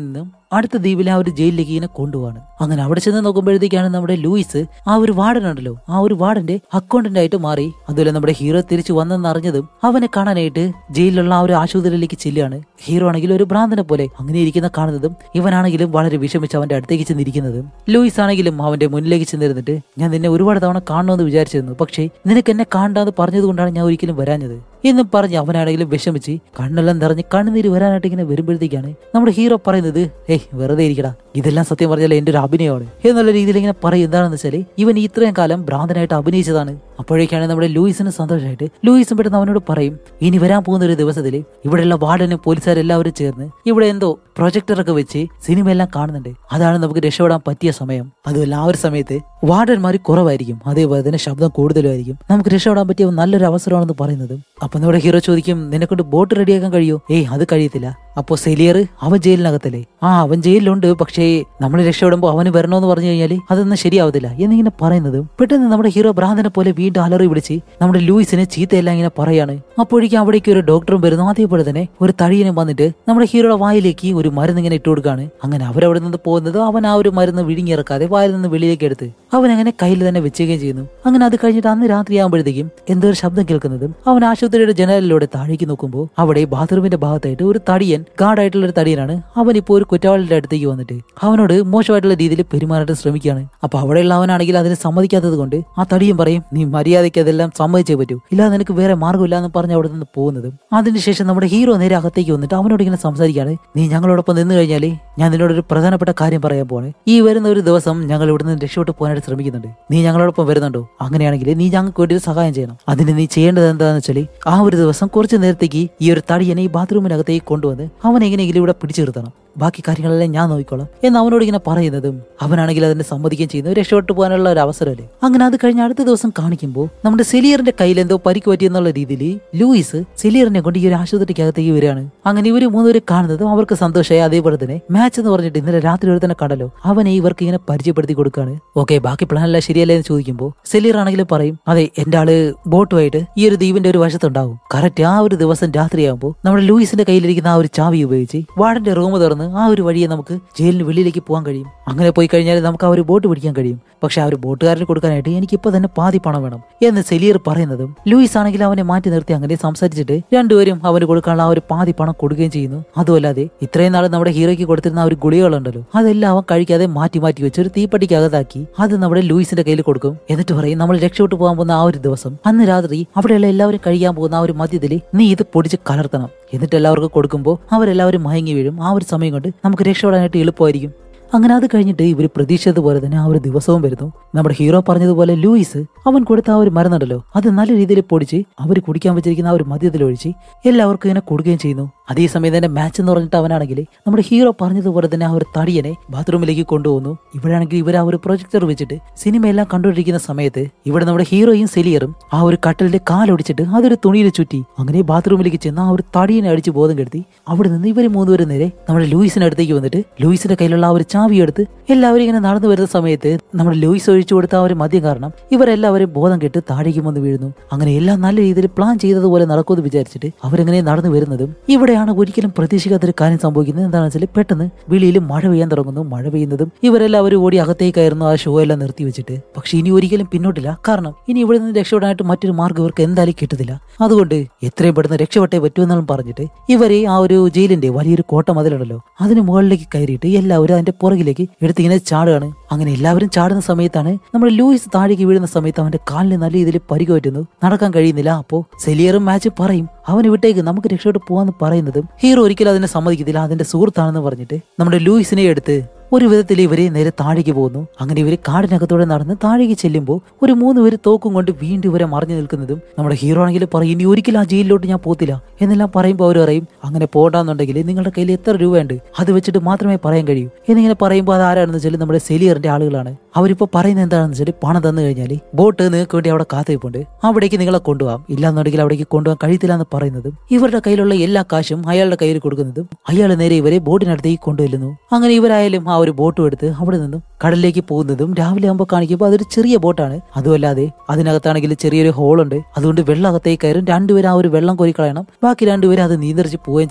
അടുത്ത ദ്വീപിലെ ആ ഒരു ജയിലിലേക്ക് ഇങ്ങനെ കൊണ്ടുപോവാണ് അങ്ങനെ അവിടെ ചെന്ന് നോക്കുമ്പോഴത്തേക്കാണ് നമ്മുടെ ലൂയിസ് ആ ഒരു വാർഡൻ ഉണ്ടല്ലോ ആ ഒരു വാർഡന്റെ അക്കൗണ്ടന്റ് ആയിട്ട് മാറി അതുപോലെ നമ്മുടെ ഹീറോ തിരിച്ചു വന്നെന്ന് അറിഞ്ഞതും അവനെ കാണാനായിട്ട് ജയിലിലുള്ള ആ ഒരു ആശുപത്രിയിലേക്ക് ചെല്ലുകയാണ് ഹീറോ ആണെങ്കിൽ ഒരു ഭ്രാന്തനെ പോലെ അങ്ങനെ ഇരിക്കുന്ന കാണുന്നതും ഇവനാണെങ്കിലും വളരെ വിഷമിച്ച് അവന്റെ അടുത്തേക്ക് ചെന്നിരിക്കുന്നതും ലൂയിസ് ആണെങ്കിലും അവന്റെ മുന്നിലേക്ക് ചെന്നിരുന്നിട്ട് ഞാൻ നിന്നെ ഒരുപാട് തവണ കാണണമെന്ന് വിചാരിച്ചിരുന്നു പക്ഷേ നിനക്ക് എന്നെ കാണാന്ന് പറഞ്ഞതുകൊണ്ടാണ് ഞാൻ ഒരിക്കലും വരാഞ്ഞത് എന്നും പറഞ്ഞ് അവനാണെങ്കിലും വിഷമിച്ച് കണ്ണെല്ലാം നിറഞ്ഞ് കണ്ണുനീര് വരാനായിട്ട് ഇങ്ങനെ വരുമ്പോഴത്തേക്കാണ് നമ്മുടെ ഹീറോ പറയുന്നത് ഏയ് വെറുതെ ഇരിക്കടാ ഇതെല്ലാം സത്യം പറഞ്ഞാൽ എന്റെ ഒരു അഭിനയമാണ് എന്നുള്ള രീതിയിൽ ഇങ്ങനെ പറയും എന്താണെന്ന് വെച്ചാല് ഇവൻ ഇത്രയും കാലം ഭ്രാന്തനായിട്ട് അഭിനയിച്ചതാണ് അപ്പോഴേക്കാണ് നമ്മുടെ ലൂയിസിന് സന്തോഷമായിട്ട് ലൂയിസും പെട്ടെന്ന് അവനോട് പറയും ഇനി വരാൻ പോകുന്ന ഒരു ദിവസത്തിൽ ഇവിടെയുള്ള വാർഡനും പോലീസുകാരെല്ലാവരും ചേർന്ന് ഇവിടെ എന്തോ പ്രൊജക്ടറൊക്കെ വെച്ച് സിനിമ എല്ലാം കാണുന്നുണ്ട് അതാണ് നമുക്ക് രക്ഷപ്പെടാൻ പറ്റിയ സമയം അതുമല്ല ആ ഒരു സമയത്ത് വാർഡന്മാർ കുറവായിരിക്കും അതേപോലെ തന്നെ ശബ്ദം കൂടുതലുമായിരിക്കും നമുക്ക് രക്ഷപ്പെടാൻ പറ്റിയ നല്ലൊരു അവസരമാണെന്ന് പറയുന്നത് അപ്പൊ നമ്മുടെ ഹീറോ ചോദിക്കും നിന്നെ കൊണ്ട് ബോട്ട് റെഡിയാക്കാൻ കഴിയോ ഏയ് അത് കഴിയത്തില്ല അപ്പോ സെലിയർ അവൻ ജയിലിനകത്തല്ലേ ആ അവൻ ജയിലിലുണ്ട് പക്ഷേ നമ്മൾ രക്ഷപ്പെടുമ്പോൾ അവന് വരണമെന്ന് പറഞ്ഞു കഴിഞ്ഞാൽ അതൊന്നും ശരിയാവത്തില്ല എന്നിങ്ങനെ പറയുന്നതും പെട്ടെന്ന് നമ്മുടെ ഹീറോ ഭ്രാന്തനെ പോലെ വീണ്ടും അലറി വിളിച്ച് നമ്മുടെ ലൂയിസിനെ ചീത്തയെല്ലാം ഇങ്ങനെ പറയാണ് അപ്പോഴേക്കും അവിടേക്ക് ഒരു ഡോക്ടറും വരുന്നു അതേപോലെ തന്നെ ഒരു തടിയനും വന്നിട്ട് നമ്മുടെ ഹീറോയുടെ വായിലേക്ക് ഒരു മരുന്ന് ഇങ്ങനെ ഇട്ട് കൊടുക്കാണ് അങ്ങനെ അവരവിടെ നിന്ന് പോകുന്നത് അവൻ ആ ഒരു മരുന്ന് വിഴുങ്ങിയിറക്കാതെ വായിൽ നിന്ന് വെളിയിലേക്ക് എടുത്ത് അവൻ അങ്ങനെ കയ്യിൽ തന്നെ വെച്ചുകയും ചെയ്യുന്നു അങ്ങനെ അത് കഴിഞ്ഞിട്ട് അന്ന് രാത്രി ആകുമ്പോഴത്തേക്കും എന്തോ ഒരു ശബ്ദം കേൾക്കുന്നതും അവൻ ആശുപത്രിയുടെ ജനലിലൂടെ താഴേക്ക് നോക്കുമ്പോൾ അവിടെ ബാത്റൂമിന്റെ ഭാഗത്തായിട്ട് ഒരു തടിയൻ ഗാർഡായിട്ടുള്ള ഒരു തടിയനാണ് അവൻ ഇപ്പോൾ ഒരു കുറ്റവാളിയുടെ അടുത്തേക്ക് വന്നിട്ട് അവനോട് മോശമായിട്ടുള്ള രീതിയിൽ പെരുമാറാൻ ശ്രമിക്കുകയാണ് അപ്പൊ അവിടെയുള്ള അവനാണെങ്കിൽ അതിന് സമ്മതിക്കാത്തത് കൊണ്ട് ആ തടിയും പറയും നീ മര്യാദയ്ക്ക് അതെല്ലാം സമ്മതിച്ചേ പറ്റൂ ഇല്ലാതെ നിനക്ക് വേറെ മാർഗ്ഗമില്ല എന്ന് പറഞ്ഞ് അവിടെ നിന്ന് പോകുന്നതും അതിനുശേഷം നമ്മുടെ ഹീറോ നേരെ അകത്തേക്ക് വന്നിട്ട് അവനോട് ഇങ്ങനെ സംസാരിക്കുകയാണ് നീ ഞങ്ങളോടൊപ്പം നിന്ന് കഴിഞ്ഞാല് ഞാൻ നിന്നോട് ഒരു പ്രധാനപ്പെട്ട കാര്യം പറയാൻ പോവാണ് ഈ വരുന്ന ഒരു ദിവസം ഞങ്ങൾ ഇവിടെ നിന്ന് രക്ഷപ്പെട്ട് പോകാനായിട്ട് ശ്രമിക്കുന്നുണ്ട് നീ ഞങ്ങളോടൊപ്പം വരുന്നുണ്ടോ അങ്ങനെയാണെങ്കിൽ നീ ഞങ്ങൾക്ക് വേണ്ടി ഒരു സഹായം ചെയ്യണം അതിന് നീ ചെയ്യേണ്ടത് എന്താണെന്ന് വെച്ചാൽ ആ ഒരു ദിവസം കുറച്ച് നേരത്തേക്ക് ഈ ഒരു തടിയനെ ഈ ബാത്റൂമിനകത്തേക്ക് കൊണ്ടുവന്ന് അവൻ എങ്ങനെയെങ്കിലും ഇവിടെ പിടിച്ചു നിർത്തണം ബാക്കി കാര്യങ്ങളെല്ലാം ഞാൻ നോക്കിക്കോളാം എന്ന് അവനോട് ഇങ്ങനെ പറയുന്നതും അവനാണെങ്കിൽ അതിനെ സമ്മതിക്കുകയും ചെയ്യുന്നു രക്ഷപ്പെട്ടു പോകാനുള്ള ഒരു അവസരമല്ലേ അങ്ങനെ അത് കഴിഞ്ഞ് അടുത്ത ദിവസം കാണിക്കുമ്പോൾ നമ്മുടെ സെലിയറിന്റെ കയ്യിൽ എന്തോ പരിക്ക് പറ്റിയെന്നുള്ള രീതിയിൽ ലൂയിസ് സെലിയറിനെ കൊണ്ട് ഈ ഒരു ആശുപത്രിക്കകത്തേക്ക് വരികയാണ് അങ്ങനെ ഇവര് മൂന്നുപേര് കാണുന്നതും അവർക്ക് സന്തോഷമായി അതേപോലെ തന്നെ മാച്ച് എന്ന് പറഞ്ഞിട്ട് ഇന്നലെ രാത്രി ഒരു തന്നെ കണ്ടല്ലോ അവനെ ഇവർക്ക് ഇങ്ങനെ പരിചയപ്പെടുത്തി കൊടുക്കുകയാണ് ഓക്കെ ബാക്കി പ്ലാൻ എല്ലാം ശരിയല്ലേ എന്ന് ചോദിക്കുമ്പോൾ സെലിയർ ആണെങ്കിലും പറയും അതെ എന്റെ ആള് ബോട്ടുമായിട്ട് ഈ ഒരു ദ്വീപിന്റെ ഒരു വശത്തുണ്ടാവും കറക്റ്റ് ആ ഒരു ദിവസം രാത്രിയാകുമ്പോൾ നമ്മുടെ ലൂയിസിന്റെ കയ്യിലിരിക്കുന്ന ആ ഒരു ചാവി ഉപയോഗിച്ച് വാർഡന്റെ റൂം തുറന്ന് ആ ഒരു വഴിയെ നമുക്ക് ജയിലിന് വെളിയിലേക്ക് പോകാൻ കഴിയും അങ്ങനെ പോയി കഴിഞ്ഞാൽ നമുക്ക് ആ ഒരു ബോട്ട് പിടിക്കാൻ കഴിയും പക്ഷെ ആ ഒരു ബോട്ടുകാരന് കൊടുക്കാനായിട്ട് എനിക്ക് ഇപ്പൊ തന്നെ പാതി പണം വേണം എന്ന് സെലിയർ പറയുന്നതും ലൂയിസ് ആണെങ്കിൽ അവനെ മാറ്റി നിർത്തി അങ്ങനെ സംസാരിച്ചിട്ട് രണ്ടുപേരും അവന് കൊടുക്കാനുള്ള ആ ഒരു പാതി പണം കൊടുക്കുകയും ചെയ്യുന്നു അതുമല്ലാതെ ഇത്രയും നാൾ നമ്മുടെ ഹീറോയ്ക്ക് കൊടുത്തിരുന്ന ആ ഒരു ഗുളികളുണ്ടല്ലോ അതെല്ലാം അവൻ കഴിക്കാതെ മാറ്റി മാറ്റി വെച്ച് ഒരു തീപ്പട്ടിക്കകത്താക്കി അത് നമ്മുടെ ലൂയിസിന്റെ കയ്യിൽ കൊടുക്കും എന്നിട്ട് പറയും നമ്മൾ രക്ഷപ്പെട്ടു പോകാൻ പോകുന്ന ആ ഒരു ദിവസം അന്ന് രാത്രി അവിടെയുള്ള എല്ലാവരും കഴിയാൻ പോകുന്ന ആ ഒരു മദ്യത്തിൽ നീ ഇത് പൊടിച്ച് കലർത്തണം എന്നിട്ട് എല്ലാവർക്കും കൊടുക്കുമ്പോൾ അവരെല്ലാവരും മയങ്ങി വീഴും ആ ഒരു സമയം കൊണ്ട് നമുക്ക് രക്ഷപ്പെടാനായിട്ട് എളുപ്പമായിരിക്കും അങ്ങനെ അത് കഴിഞ്ഞിട്ട് ഇവർ പ്രതീക്ഷിച്ചതുപോലെ തന്നെ ആ ഒരു ദിവസവും വരുന്നു നമ്മുടെ ഹീറോ പറഞ്ഞതുപോലെ ലൂയിസ് അവൻ കൊടുത്ത ആ ഒരു മരുന്നുണ്ടല്ലോ അത് നല്ല രീതിയിൽ പൊടിച്ച് അവർ കുടിക്കാൻ വെച്ചിരിക്കുന്ന ആ ഒരു മദ്യത്തിൽ ഒഴിച്ച് എല്ലാവർക്കും ഇങ്ങനെ കൊടുക്കുകയും ചെയ്യുന്നു അതേസമയം തന്നെ മാച്ച് എന്ന് പറഞ്ഞിട്ട് അവനാണെങ്കിൽ നമ്മുടെ ഹീറോ പറഞ്ഞതുപോലെ തന്നെ ആ ഒരു തടിയനെ ബാത്റൂമിലേക്ക് കൊണ്ടുപോകുന്നു ഇവിടെയാണെങ്കിൽ ഇവർ ആ ഒരു പ്രൊജക്ടർ വെച്ചിട്ട് സിനിമയെല്ലാം കണ്ടുകൊണ്ടിരിക്കുന്ന സമയത്ത് ഇവിടെ നമ്മുടെ ഹീറോയും സെലിയറും ആ ഒരു കട്ടലിന്റെ കാലൊടിച്ചിട്ട് അതൊരു തുണിയിൽ ചുറ്റി അങ്ങനെ ബാത്റൂമിലേക്ക് ചെന്ന് ആ ഒരു തടിയനെ അടിച്ച് ബോധം കെടുത്തി അവിടെ നിന്ന് ഇവർ മൂന്നുപേരും നേരെ നമ്മുടെ ലൂയിസിന്റെ അടുത്തേക്ക് വന്നിട്ട് ലൂയിസിന്റെ കയ്യിലുള്ള ആ ഒരു ചാവി എടുത്ത് എല്ലാവരും ഇങ്ങനെ നടന്നു വരുന്ന സമയത്ത് നമ്മുടെ ലൂയിസ് ഒഴിച്ചു കൊടുത്ത ആ ഒരു മദ്യം കാരണം ഇവരെല്ലാവരും ബോധം കെട്ട് താഴേക്ക് വന്ന് വീഴുന്നു അങ്ങനെ എല്ലാം നല്ല രീതിയിൽ പ്ലാൻ ചെയ്തതുപോലെ നടക്കുമെന്ന് വിചാരിച്ചിട്ട് അവരെങ്ങനെ നടന്നു വരുന്നതും ഇവിടെയാണ് ഒരിക്കലും പ്രതീക്ഷിക്കാത്തൊരു കാര്യം സംഭവിക്കുന്നത് എന്താണെന്ന് വെച്ചാൽ പെട്ടെന്ന് വെളിയിൽ മഴ പെയ്യാൻ തുടങ്ങുന്നു മഴ പെയ്യുന്നതും ഇവരെല്ലാവരും ഓടി അകത്തേക്കായിരുന്നു ആ ഷോ എല്ലാം നിർത്തി വെച്ചിട്ട് പക്ഷെ ഇനി ഒരിക്കലും പിന്നോട്ടില്ല കാരണം ഇനി ഇവിടെ നിന്ന് രക്ഷപ്പെടാനായിട്ട് മറ്റൊരു മാർഗ്ഗം ഇവർക്ക് എന്തായാലും കിട്ടത്തില്ല അതുകൊണ്ട് എത്രയും പെട്ടെന്ന് രക്ഷപ്പെട്ടേ പറ്റുമെന്നാലും പറഞ്ഞിട്ട് ഇവരെ ആ ഒരു ജയിലിന്റെ വലിയൊരു കോട്ട മതിലുണ്ടല്ലോ അതിന് മുകളിലേക്ക് കയറിയിട്ട് എല്ലാവരും അതിന്റെ പുറകിലേക്ക് എടുത്തിങ്ങനെ ചാടുകയാണ് അങ്ങനെ എല്ലാവരും ചാടുന്ന സമയത്താണ് നമ്മുടെ ലൂയിസ് താഴേക്ക് വീഴുന്ന സമയത്ത് അവന്റെ കാലിന് നല്ല രീതിയിൽ പരിക്ക് പറ്റുന്നു നടക്കാൻ കഴിയുന്നില്ല അപ്പോ സെലിയറും മാച്ച് പറയും അവന് വിട്ടേക്ക് നമുക്ക് രക്ഷപ്പെട്ട് പോവാന്ന് പറയുന്നതും ഹീറോ ഒരിക്കലും അതിനെ സമ്മതിക്കത്തില്ല അതിന്റെ സുഹൃത്താണെന്ന് പറഞ്ഞിട്ട് നമ്മുടെ ലൂയിസിനെ എടുത്ത് ഒരു വിധത്തിൽ ഇവരെ നേരെ താഴേക്ക് പോകുന്നു അങ്ങനെ ഇവര് കാടിനകത്തൂടെ നടന്ന് താഴേക്ക് ചെല്ലുമ്പോൾ ഒരു മൂന്ന് പേര് തോക്കും കൊണ്ട് വീണ്ടും ഇവരെ മറിഞ്ഞു നിൽക്കുന്നതും നമ്മുടെ ഹീറോ ആണെങ്കിൽ പറയും ഇനി ഒരിക്കലും ആ ജയിലിലോട്ട് ഞാൻ പോത്തില്ല എന്നെല്ലാം പറയുമ്പോൾ അവർ പറയും അങ്ങനെ പോകണ്ടെന്നുണ്ടെങ്കിൽ നിങ്ങളുടെ കയ്യിൽ എത്ര രൂപയുണ്ട് അത് വെച്ചിട്ട് മാത്രമേ പറയാൻ കഴിയൂ എന്നിങ്ങനെ പറയുമ്പോൾ അത് ആരാണെന്ന് വെച്ചാൽ നമ്മുടെ സെലിയറിന്റെ ആളുകളാണ് അവരിപ്പോ പറയുന്നത് എന്താണെന്ന് വെച്ചാൽ പണം തന്നു കഴിഞ്ഞാൽ ബോട്ട് നിങ്ങൾക്ക് വേണ്ടി അവിടെ കാത്തിരിപ്പുണ്ട് അവിടേക്ക് നിങ്ങളെ കൊണ്ടുപോകാം ഇല്ലാന്നുണ്ടെങ്കിൽ അവിടേക്ക് കൊണ്ടുപോകാൻ കഴിയത്തില്ല എന്ന് പറയുന്നതും ഇവരുടെ കയ്യിലുള്ള എല്ലാ കാശും അയാളുടെ കയ്യിൽ കൊടുക്കുന്നതും അയാൾ നേരെ ഇവരെ ബോട്ടിനടുത്തേക്ക് കൊണ്ടുവരുന്നു അങ്ങനെ ഇവരായാലും ആ ഒരു ബോട്ടും എടുത്ത് അവിടെ നിന്നും കടലിലേക്ക് പോകുന്നതും രാവിലെ ആകുമ്പോൾ കാണിക്കുമ്പോൾ അതൊരു ചെറിയ ബോട്ടാണ് അതുമല്ലാതെ അതിനകത്താണെങ്കിൽ ചെറിയൊരു ഹോളുണ്ട് അതുകൊണ്ട് വെള്ളം അകത്തേക്ക് കയറും രണ്ടുപേരും ആ ഒരു വെള്ളം കോരി കളയണം ബാക്കി രണ്ടുപേരും അത് നീന്തരിച്ച് പോവുകയും ചെയ്യണം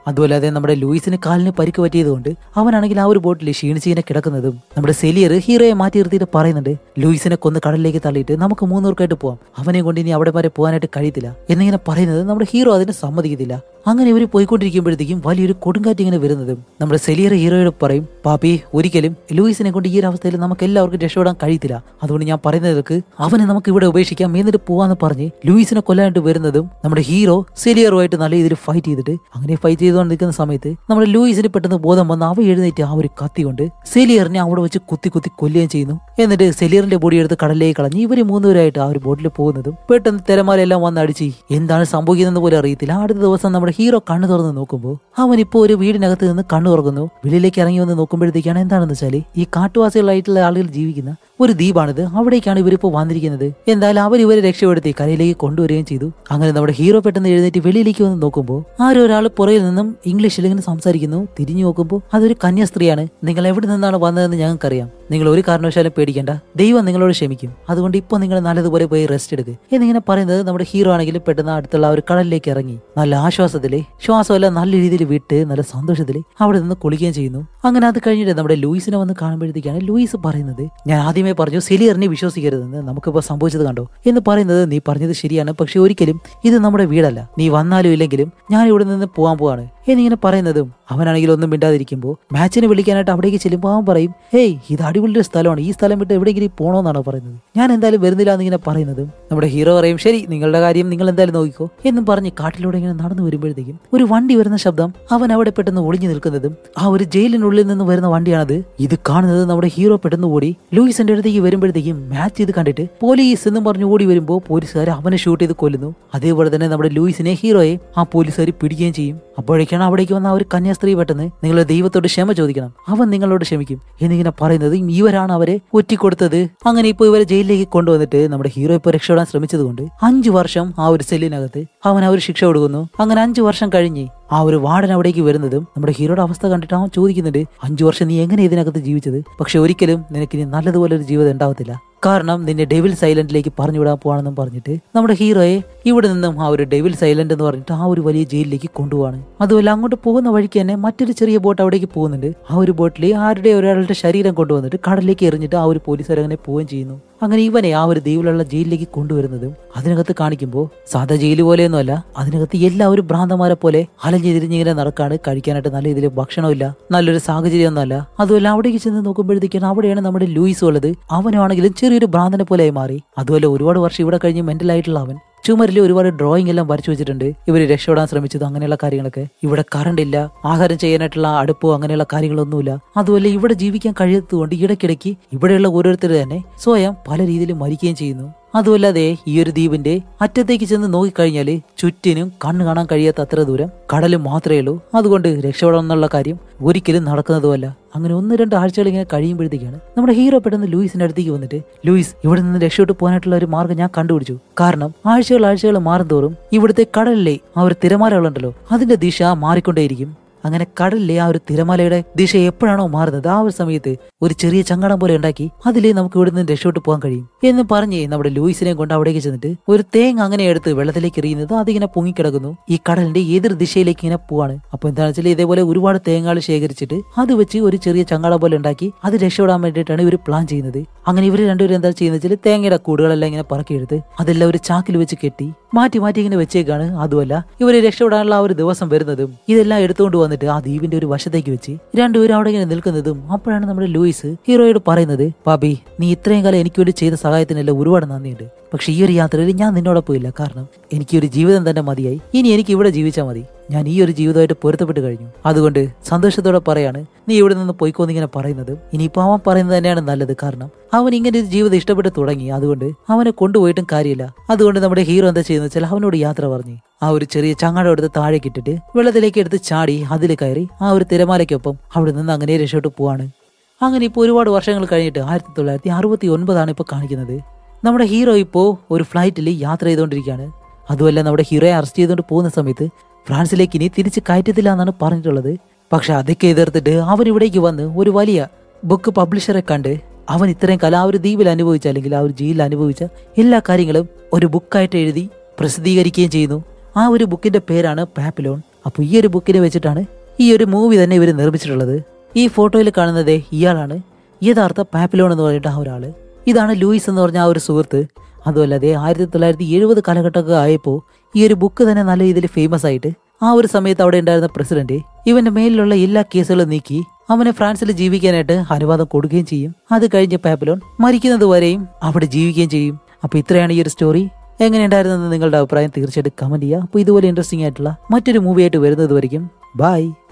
അതുപോലെ നമ്മുടെ ലൂയിസിന് കാലിന് പരിക്ക് പറ്റിയതുകൊണ്ട് അവനാണെങ്കിൽ ആ ഒരു ബോട്ടിൽ ക്ഷീണിച്ച് ഇങ്ങനെ കിടക്കുന്നതും നമ്മുടെ സെലിയർ ഹീറോയെ മാറ്റി നിർത്തിയിട്ട് പറയുന്നുണ്ട് ലൂയിസിനെ കൊന്ന് കടലിലേക്ക് തള്ളിയിട്ട് നമുക്ക് മൂന്നൂർക്കായിട്ട് പോവാം അവനെ കൊണ്ട് ഇനി അവിടെ വരെ പോകാനായിട്ട് കഴിയത്തില്ല എന്നിങ്ങനെ പറയുന്നത് നമ്മുടെ ഹീറോ അതിന് സമ്മതിക്കത്തില്ല അങ്ങനെ ഇവർ പോയിക്കൊണ്ടിരിക്കുമ്പോഴത്തേക്കും വലിയൊരു കൊടുങ്കാറ്റ് ഇങ്ങനെ വരുന്നതും നമ്മുടെ സെലിയർ ഹീറോയോട് പറയും പാപ്പി ഒരിക്കലും ലൂയിസിനെ കൊണ്ട് ഈ ഒരു അവസ്ഥയിൽ നമുക്ക് എല്ലാവർക്കും രക്ഷപ്പെടാൻ കഴിയത്തില്ല അതുകൊണ്ട് ഞാൻ പറയുന്നതൊക്കെ അവനെ നമുക്ക് ഇവിടെ ഉപേക്ഷിക്കാം എന്നിട്ട് പോവാന്ന് പറഞ്ഞ് ലൂയിസിനെ കൊല്ലാനായിട്ട് വരുന്നതും നമ്മുടെ ഹീറോ സെലിയറുമായിട്ട് നല്ല രീതിയിൽ ഫൈറ്റ് ചെയ്തിട്ട് അങ്ങനെ ഫൈറ്റ് ചെയ്തുകൊണ്ട് നിൽക്കുന്ന സമയത്ത് നമ്മുടെ ലൂയിസിന് പെട്ടെന്ന് ബോധം വന്ന് അവ എഴുന്നേറ്റ് ആ ഒരു കത്തി കൊണ്ട് സെലിയറിനെ അവിടെ വെച്ച് കുത്തി കുത്തി കൊല്ലുകയും ചെയ്യുന്നു എന്നിട്ട് സെലിയറിന്റെ ബോഡി എടുത്ത് കടലിലേക്ക് കളഞ്ഞ് ഇവര് മൂന്നുപേരായിട്ട് ആ ഒരു ബോട്ടിൽ പോകുന്നതും പെട്ടെന്ന് തിരമാലെല്ലാം വന്ന് അടിച്ച് എന്താണ് സംഭവിക്കുന്നത് പോലും അറിയത്തില്ല അടുത്ത ദിവസം നമ്മുടെ ഹീറോ കണ്ണു തുറന്ന് നോക്കുമ്പോൾ അവൻ ഇപ്പോൾ ഒരു വീടിനകത്ത് നിന്ന് കണ്ണു തുറക്കുന്നു വെളിയിലേക്ക് ഇറങ്ങി വന്ന് നോക്കുമ്പോഴത്തേക്കാണ് എന്താണെന്ന് വെച്ചാൽ ഈ കാട്ടുവാസികളായിട്ടുള്ള ആളുകൾ ജീവിക്കുന്ന ഒരു ദ്വീപാണിത് അവിടേക്കാണ് ഇവരിപ്പോൾ വന്നിരിക്കുന്നത് എന്തായാലും അവർ ഇവരെ രക്ഷപ്പെടുത്തി കരയിലേക്ക് കൊണ്ടുവരികയും ചെയ്തു അങ്ങനെ നമ്മുടെ ഹീറോ പെട്ടെന്ന് എഴുന്നേറ്റ് വെളിയിലേക്ക് വന്ന് നോക്കുമ്പോൾ ആരോ ഒരാൾ പുറകിൽ നിന്നും ഇംഗ്ലീഷിൽ ഇങ്ങനെ സംസാരിക്കുന്നു തിരിഞ്ഞു നോക്കുമ്പോൾ അതൊരു കന്യാസ്ത്രീയാണ് നിങ്ങൾ എവിടെ നിന്നാണ് വന്നതെന്ന് ഞങ്ങൾക്കറിയാം നിങ്ങൾ ഒരു കാരണവശാലും പേടിക്കേണ്ട ദൈവം നിങ്ങളോട് ക്ഷമിക്കും അതുകൊണ്ട് ഇപ്പോൾ നിങ്ങൾ നല്ലതുപോലെ പോയി റെസ്റ്റ് എടുക്കുക എന്നിങ്ങനെ പറയുന്നത് നമ്മുടെ ഹീറോ ആണെങ്കിൽ പെട്ടെന്ന് അടുത്തുള്ള ആ ഒരു കടലിലേക്ക് ഇറങ്ങി നല്ല ആശ്വാസത്തില് ശ്വാസമെല്ലാം നല്ല രീതിയിൽ വിട്ട് നല്ല സന്തോഷത്തില് അവിടെ നിന്ന് കുളിക്കുകയും ചെയ്യുന്നു അങ്ങനെ അത് കഴിഞ്ഞിട്ട് നമ്മുടെ ലൂയിസിനെ വന്ന് കാണുമ്പോഴത്തേക്കാണ് ലൂയിസ് പറയുന്നത് ഞാൻ ആദ്യമേ പറഞ്ഞു സെലിയറിനെ വിശ്വസിക്കരുതെന്ന് നമുക്കിപ്പോൾ സംഭവിച്ചത് കണ്ടോ എന്ന് പറയുന്നത് നീ പറഞ്ഞത് ശരിയാണ് പക്ഷെ ഒരിക്കലും ഇത് നമ്മുടെ വീടല്ല നീ വന്നാലും ഇല്ലെങ്കിലും ഞാൻ ഇവിടെ നിന്ന് പോകാൻ പോവാണ് എന്നിങ്ങനെ പറയുന്നതും അവനാണെങ്കിൽ ഒന്നും മിണ്ടാതിരിക്കുമ്പോൾ മാച്ചിന് വിളിക്കാനായിട്ട് അവിടേക്ക് ചെല്ലുമ്പോൾ അവൻ പറയും ഹേയ് ഇത് അടിപൊളി ഒരു സ്ഥലമാണ് ഈ സ്ഥലം വിട്ട് എവിടെയെങ്കിലും പോകണമെന്നാണ് പറയുന്നത് ഞാൻ എന്തായാലും വരുന്നില്ല എന്നിങ്ങനെ പറയുന്നതും നമ്മുടെ ഹീറോ പറയും ശരി നിങ്ങളുടെ കാര്യം നിങ്ങൾ എന്തായാലും നോക്കിക്കോ എന്നും പറഞ്ഞ് കാട്ടിലൂടെ ഇങ്ങനെ നടന്നു വരുമ്പോഴത്തേക്കും ഒരു വണ്ടി വരുന്ന ശബ്ദം അവൻ അവിടെ പെട്ടെന്ന് ഒളിഞ്ഞു നിൽക്കുന്നതും ആ ഒരു ജയിലിനുള്ളിൽ നിന്ന് വരുന്ന വണ്ടിയാണത് ഇത് കാണുന്നത് നമ്മുടെ ഹീറോ പെട്ടെന്ന് ഓടി ലൂയിസിന്റെ അടുത്തേക്ക് വരുമ്പോഴത്തേക്കും മാച്ച് ഇത് കണ്ടിട്ട് പോലീസ് എന്നും പറഞ്ഞ് ഓടി വരുമ്പോൾ പോലീസുകാർ അവനെ ഷൂട്ട് ചെയ്ത് കൊല്ലുന്നു അതേപോലെ തന്നെ നമ്മുടെ ലൂയിസിനെ ഹീറോയെ ആ പോലീസുകാർ പിടിക്കുകയും ചെയ്യും അപ്പോഴേക്കാണ് അവിടേക്ക് വന്ന ആ ഒരു കന്യാസ്ത്രീ പെട്ടെന്ന് നിങ്ങൾ ദൈവത്തോട് ക്ഷമ ചോദിക്കണം അവൻ നിങ്ങളോട് ക്ഷമിക്കും എന്നിങ്ങനെ പറയുന്നത് ഇവരാണ് അവരെ ഒറ്റിക്കൊടുത്തത് അങ്ങനെ ഇപ്പോൾ ഇവരെ ജയിലിലേക്ക് കൊണ്ടുവന്നിട്ട് നമ്മുടെ ഹീറോ ഇപ്പോൾ രക്ഷപ്പെടാൻ ശ്രമിച്ചതുകൊണ്ട് അഞ്ചു വർഷം ആ ഒരു സെല്ലിനകത്ത് അവൻ ആ ഒരു ശിക്ഷ കൊടുക്കുന്നു അങ്ങനെ അഞ്ചു വർഷം കഴിഞ്ഞ് ആ ഒരു വാർഡൻ അവിടേക്ക് വരുന്നതും നമ്മുടെ ഹീറോയുടെ അവസ്ഥ കണ്ടിട്ട് അവൻ ചോദിക്കുന്നുണ്ട് അഞ്ചു വർഷം നീ എങ്ങനെ ഇതിനകത്ത് ജീവിച്ചത് പക്ഷെ ഒരിക്കലും നിനക്ക് ഇനി നല്ലതുപോലെ ഒരു ജീവിതം ഉണ്ടാവത്തില്ല കാരണം നിന്നെ ഡെവിൽ സൈലന്റിലേക്ക് പറഞ്ഞു വിടാൻ പോവാണെന്നും പറഞ്ഞിട്ട് നമ്മുടെ ഹീറോയെ ഇവിടെ നിന്നും ആ ഒരു ഡെവിൽ സൈലന്റ് എന്ന് പറഞ്ഞിട്ട് ആ ഒരു വലിയ ജയിലിലേക്ക് കൊണ്ടുപോവാണ് അതുമല്ല അങ്ങോട്ട് പോകുന്ന വഴിക്ക് തന്നെ മറ്റൊരു ചെറിയ ബോട്ട് അവിടേക്ക് പോകുന്നുണ്ട് ആ ഒരു ബോട്ടിൽ ആരുടെ ഒരാളുടെ ശരീരം കൊണ്ടുവന്നിട്ട് കടലിലേക്ക് എറിഞ്ഞിട്ട് ആ ഒരു പോലീസുകാർ അങ്ങനെ പോവുകയും ചെയ്യുന്നു അങ്ങനെ ഇവനെ ആ ഒരു ദ്വീപിലുള്ള ജയിലിലേക്ക് കൊണ്ടുവരുന്നതും അതിനകത്ത് കാണിക്കുമ്പോൾ സാധാ ജയിൽ പോലെയൊന്നുമല്ല അതിനകത്ത് എല്ലാവരും ഭ്രാന്തമാരെ പോലെ അലഞ്ഞു തിരിഞ്ഞിങ്ങനെ നടക്കാണ് കഴിക്കാനായിട്ട് നല്ല രീതിയിൽ ഭക്ഷണമില്ല നല്ലൊരു സാഹചര്യമൊന്നുമല്ല അതുമല്ല അവിടേക്ക് ചെന്ന് നോക്കുമ്പോഴത്തേക്കാണ് അവിടെയാണ് നമ്മുടെ ലൂയിസ് ഉള്ളത് അവനാണെങ്കിലും ചെറിയൊരു ഭ്രാന്തനെ പോലെ മാറി അതുപോലെ ഒരുപാട് വർഷം ഇവിടെ കഴിഞ്ഞ് മെന്റൽ ആയിട്ടുള്ള അവൻ ചുമരിൽ ഒരുപാട് ഡ്രോയിങ് എല്ലാം വരച്ചു വെച്ചിട്ടുണ്ട് ഇവർ രക്ഷപ്പെടാൻ ശ്രമിച്ചത് അങ്ങനെയുള്ള കാര്യങ്ങളൊക്കെ ഇവിടെ കറണ്ട് ഇല്ല ആഹാരം ചെയ്യാനായിട്ടുള്ള അടുപ്പോ അങ്ങനെയുള്ള കാര്യങ്ങളൊന്നുമില്ല അതുപോലെ ഇവിടെ ജീവിക്കാൻ കഴിയാത്തതുകൊണ്ട് ഇടയ്ക്കിടയ്ക്ക് ഇവിടെയുള്ള ഓരോരുത്തർ തന്നെ സ്വയം പല രീതിയിൽ മരിക്കുകയും ചെയ്യുന്നു അതുമല്ലാതെ ഈ ഒരു ദ്വീപിന്റെ അറ്റത്തേക്ക് ചെന്ന് നോക്കിക്കഴിഞ്ഞാൽ ചുറ്റിനും കണ്ണ് കാണാൻ കഴിയാത്ത അത്ര ദൂരം കടലും മാത്രമേ ഉള്ളൂ അതുകൊണ്ട് രക്ഷപ്പെടണം എന്നുള്ള കാര്യം ഒരിക്കലും നടക്കുന്നതുമല്ല അങ്ങനെ ഒന്ന് രണ്ട് ആഴ്ചകൾ ഇങ്ങനെ കഴിയുമ്പോഴത്തേക്കാണ് നമ്മുടെ ഹീറോ പെട്ടെന്ന് ലൂയിസിന്റെ അടുത്തേക്ക് വന്നിട്ട് ലൂയിസ് ഇവിടെ നിന്ന് രക്ഷപ്പെട്ട് പോകാനായിട്ടുള്ള ഒരു മാർഗ്ഗം ഞാൻ കണ്ടുപിടിച്ചു കാരണം ആഴ്ചകൾ ആഴ്ചകൾ മാറും തോറും ഇവിടുത്തെ കടലിലെ ആ ഒരു തിരമാലകളുണ്ടല്ലോ അതിന്റെ ദിശ മാറിക്കൊണ്ടേയിരിക്കും അങ്ങനെ കടലിലെ ആ ഒരു തിരമാലയുടെ ദിശ എപ്പോഴാണോ മാറുന്നത് ആ ഒരു സമയത്ത് ഒരു ചെറിയ ചങ്ങടം പോലെ ഉണ്ടാക്കി അതിലേ നമുക്ക് ഇവിടെ നിന്ന് രക്ഷപ്പെട്ട് പോകാൻ കഴിയും എന്ന് പറഞ്ഞ് നമ്മുടെ ലൂയിസിനെ കൊണ്ട് അവിടേക്ക് ചെന്നിട്ട് ഒരു തേങ്ങ അങ്ങനെ എടുത്ത് വെള്ളത്തിലേക്ക് എറിയുന്നത് അതിങ്ങനെ പൊങ്ങിക്കിടക്കുന്നു ഈ കടലിന്റെ എതിർ ദിശയിലേക്ക് ഇങ്ങനെ പോവാണ് അപ്പൊ എന്താണെന്ന് വെച്ചാൽ ഇതേപോലെ ഒരുപാട് തേങ്ങകൾ ശേഖരിച്ചിട്ട് അത് വെച്ച് ഒരു ചെറിയ ചങ്ങടം പോലെ ഉണ്ടാക്കി അത് രക്ഷപ്പെടാൻ വേണ്ടിയിട്ടാണ് ഇവർ പ്ലാൻ ചെയ്യുന്നത് അങ്ങനെ ഇവർ രണ്ടുപേരും എന്താ ചെയ്യുന്നത് വെച്ചാൽ തേങ്ങയുടെ കൂടുകളെല്ലാം ഇങ്ങനെ പറക്കിയെടുത്ത് അതെല്ലാം ഒരു ചാക്കിൽ വെച്ച് കെട്ടി മാറ്റി മാറ്റി ഇങ്ങനെ വെച്ചേക്കാണ് അതുമല്ല ഇവര് രക്ഷപ്പെടാനുള്ള ആ ഒരു ദിവസം വരുന്നതും ഇതെല്ലാം എടുത്തുകൊണ്ട് വന്നിട്ട് ആ ദ്വീപിന്റെ ഒരു വശത്തേക്ക് വെച്ച് രണ്ടുപേരും അവിടെ ഇങ്ങനെ നിൽക്കുന്നതും അപ്പോഴാണ് നമ്മുടെ ലൂയിസ് ഹീറോയോട് പറയുന്നത് പാബി നീ ഇത്രയും കാലം എനിക്ക് വേണ്ടി ചെയ്ത സഹായത്തിനെല്ലാം ഒരുപാട് നന്ദിയുണ്ട് പക്ഷെ ഈ ഒരു യാത്രയിൽ ഞാൻ നിന്നോടൊപ്പം ഇല്ല കാരണം എനിക്ക് ഒരു ജീവിതം തന്നെ മതിയായി ഇനി എനിക്ക് ഇവിടെ ജീവിച്ചാൽ മതി ഞാൻ ഈ ഒരു ജീവിതമായിട്ട് പൊരുത്തപ്പെട്ട് കഴിഞ്ഞു അതുകൊണ്ട് സന്തോഷത്തോടെ പറയാണ് നീ ഇവിടെ നിന്ന് പോയിക്കോന്നിങ്ങനെ പറയുന്നത് ഇനിയിപ്പോ അവൻ പറയുന്നത് തന്നെയാണ് നല്ലത് കാരണം അവൻ ഇങ്ങനെ ഒരു ജീവിതം ഇഷ്ടപ്പെട്ട് തുടങ്ങി അതുകൊണ്ട് അവനെ കൊണ്ടുപോയിട്ടും കാര്യമില്ല അതുകൊണ്ട് നമ്മുടെ ഹീറോ എന്താ ചെയ്യുന്നത് വെച്ചാൽ അവനോട് യാത്ര പറഞ്ഞു ആ ഒരു ചെറിയ ചങ്ങടം എടുത്ത് താഴേക്ക് ഇട്ടിട്ട് വെള്ളത്തിലേക്ക് എടുത്ത് ചാടി അതിൽ കയറി ആ ഒരു തിരമാലയ്ക്കൊപ്പം അവിടെ നിന്ന് അങ്ങനെ രക്ഷോട്ട് പോവാണ് അങ്ങനെ ഇപ്പോൾ ഒരുപാട് വർഷങ്ങൾ കഴിഞ്ഞിട്ട് ആയിരത്തി തൊള്ളായിരത്തി അറുപത്തി ഒൻപതാണ് ഇപ്പോൾ കാണിക്കുന്നത് നമ്മുടെ ഹീറോ ഇപ്പോൾ ഒരു ഫ്ലൈറ്റിൽ യാത്ര ചെയ്തുകൊണ്ടിരിക്കുകയാണ് അതുമല്ല നമ്മുടെ ഹീറോയെ അറസ്റ്റ് ചെയ്തുകൊണ്ട് പോകുന്ന സമയത്ത് ഫ്രാൻസിലേക്ക് ഇനി തിരിച്ച് കയറ്റത്തില്ല എന്നാണ് പറഞ്ഞിട്ടുള്ളത് പക്ഷെ അതൊക്കെ എതിർത്തിട്ട് അവൻ ഇവിടേക്ക് വന്ന് ഒരു വലിയ ബുക്ക് പബ്ലിഷറെ കണ്ട് അവൻ ഇത്രയും കാലം ആ ഒരു ദ്വീപിൽ അനുഭവിച്ച അല്ലെങ്കിൽ ആ ഒരു ജയിലിൽ അനുഭവിച്ച എല്ലാ കാര്യങ്ങളും ഒരു ബുക്കായിട്ട് എഴുതി പ്രസിദ്ധീകരിക്കുകയും ചെയ്യുന്നു ആ ഒരു ബുക്കിന്റെ പേരാണ് പാപ്പിലോൺ അപ്പോൾ ഈ ഒരു ബുക്കിനെ വെച്ചിട്ടാണ് ഈ ഒരു മൂവി തന്നെ ഇവർ നിർമ്മിച്ചിട്ടുള്ളത് ഈ ഫോട്ടോയിൽ കാണുന്നത് ഇയാളാണ് യഥാർത്ഥ പാപ്പിലോൺ എന്ന് പറഞ്ഞിട്ട് ആ ഒരാള് ഇതാണ് ലൂയിസ് എന്ന് പറഞ്ഞ ആ ഒരു സുഹൃത്ത് അതുമല്ലാതെ ആയിരത്തി തൊള്ളായിരത്തി എഴുപത് കാലഘട്ടമൊക്കെ ആയപ്പോൾ ഈ ഒരു ബുക്ക് തന്നെ നല്ല രീതിയിൽ ഫേമസ് ആയിട്ട് ആ ഒരു സമയത്ത് അവിടെ ഉണ്ടായിരുന്ന പ്രസിഡന്റ് ഇവന്റെ മേലിലുള്ള എല്ലാ കേസുകളും നീക്കി അവനെ ഫ്രാൻസിൽ ജീവിക്കാനായിട്ട് അനുവാദം കൊടുക്കുകയും ചെയ്യും അത് കഴിഞ്ഞ് പാപ്പിലോൺ മരിക്കുന്നത് വരെയും അവിടെ ജീവിക്കുകയും ചെയ്യും അപ്പൊ ഇത്രയാണ് ഈ ഒരു സ്റ്റോറി എങ്ങനെയുണ്ടായിരുന്നെന്ന് നിങ്ങളുടെ അഭിപ്രായം തീർച്ചയായിട്ടും കമന്റ് ചെയ്യുക അപ്പോൾ ഇതുപോലെ ഇൻട്രസ്റ്റിംഗ് ആയിട്ടുള്ള മറ്റൊരു മൂവി ആയിട്ട് വരുന്നത് വரைക്കും ബൈ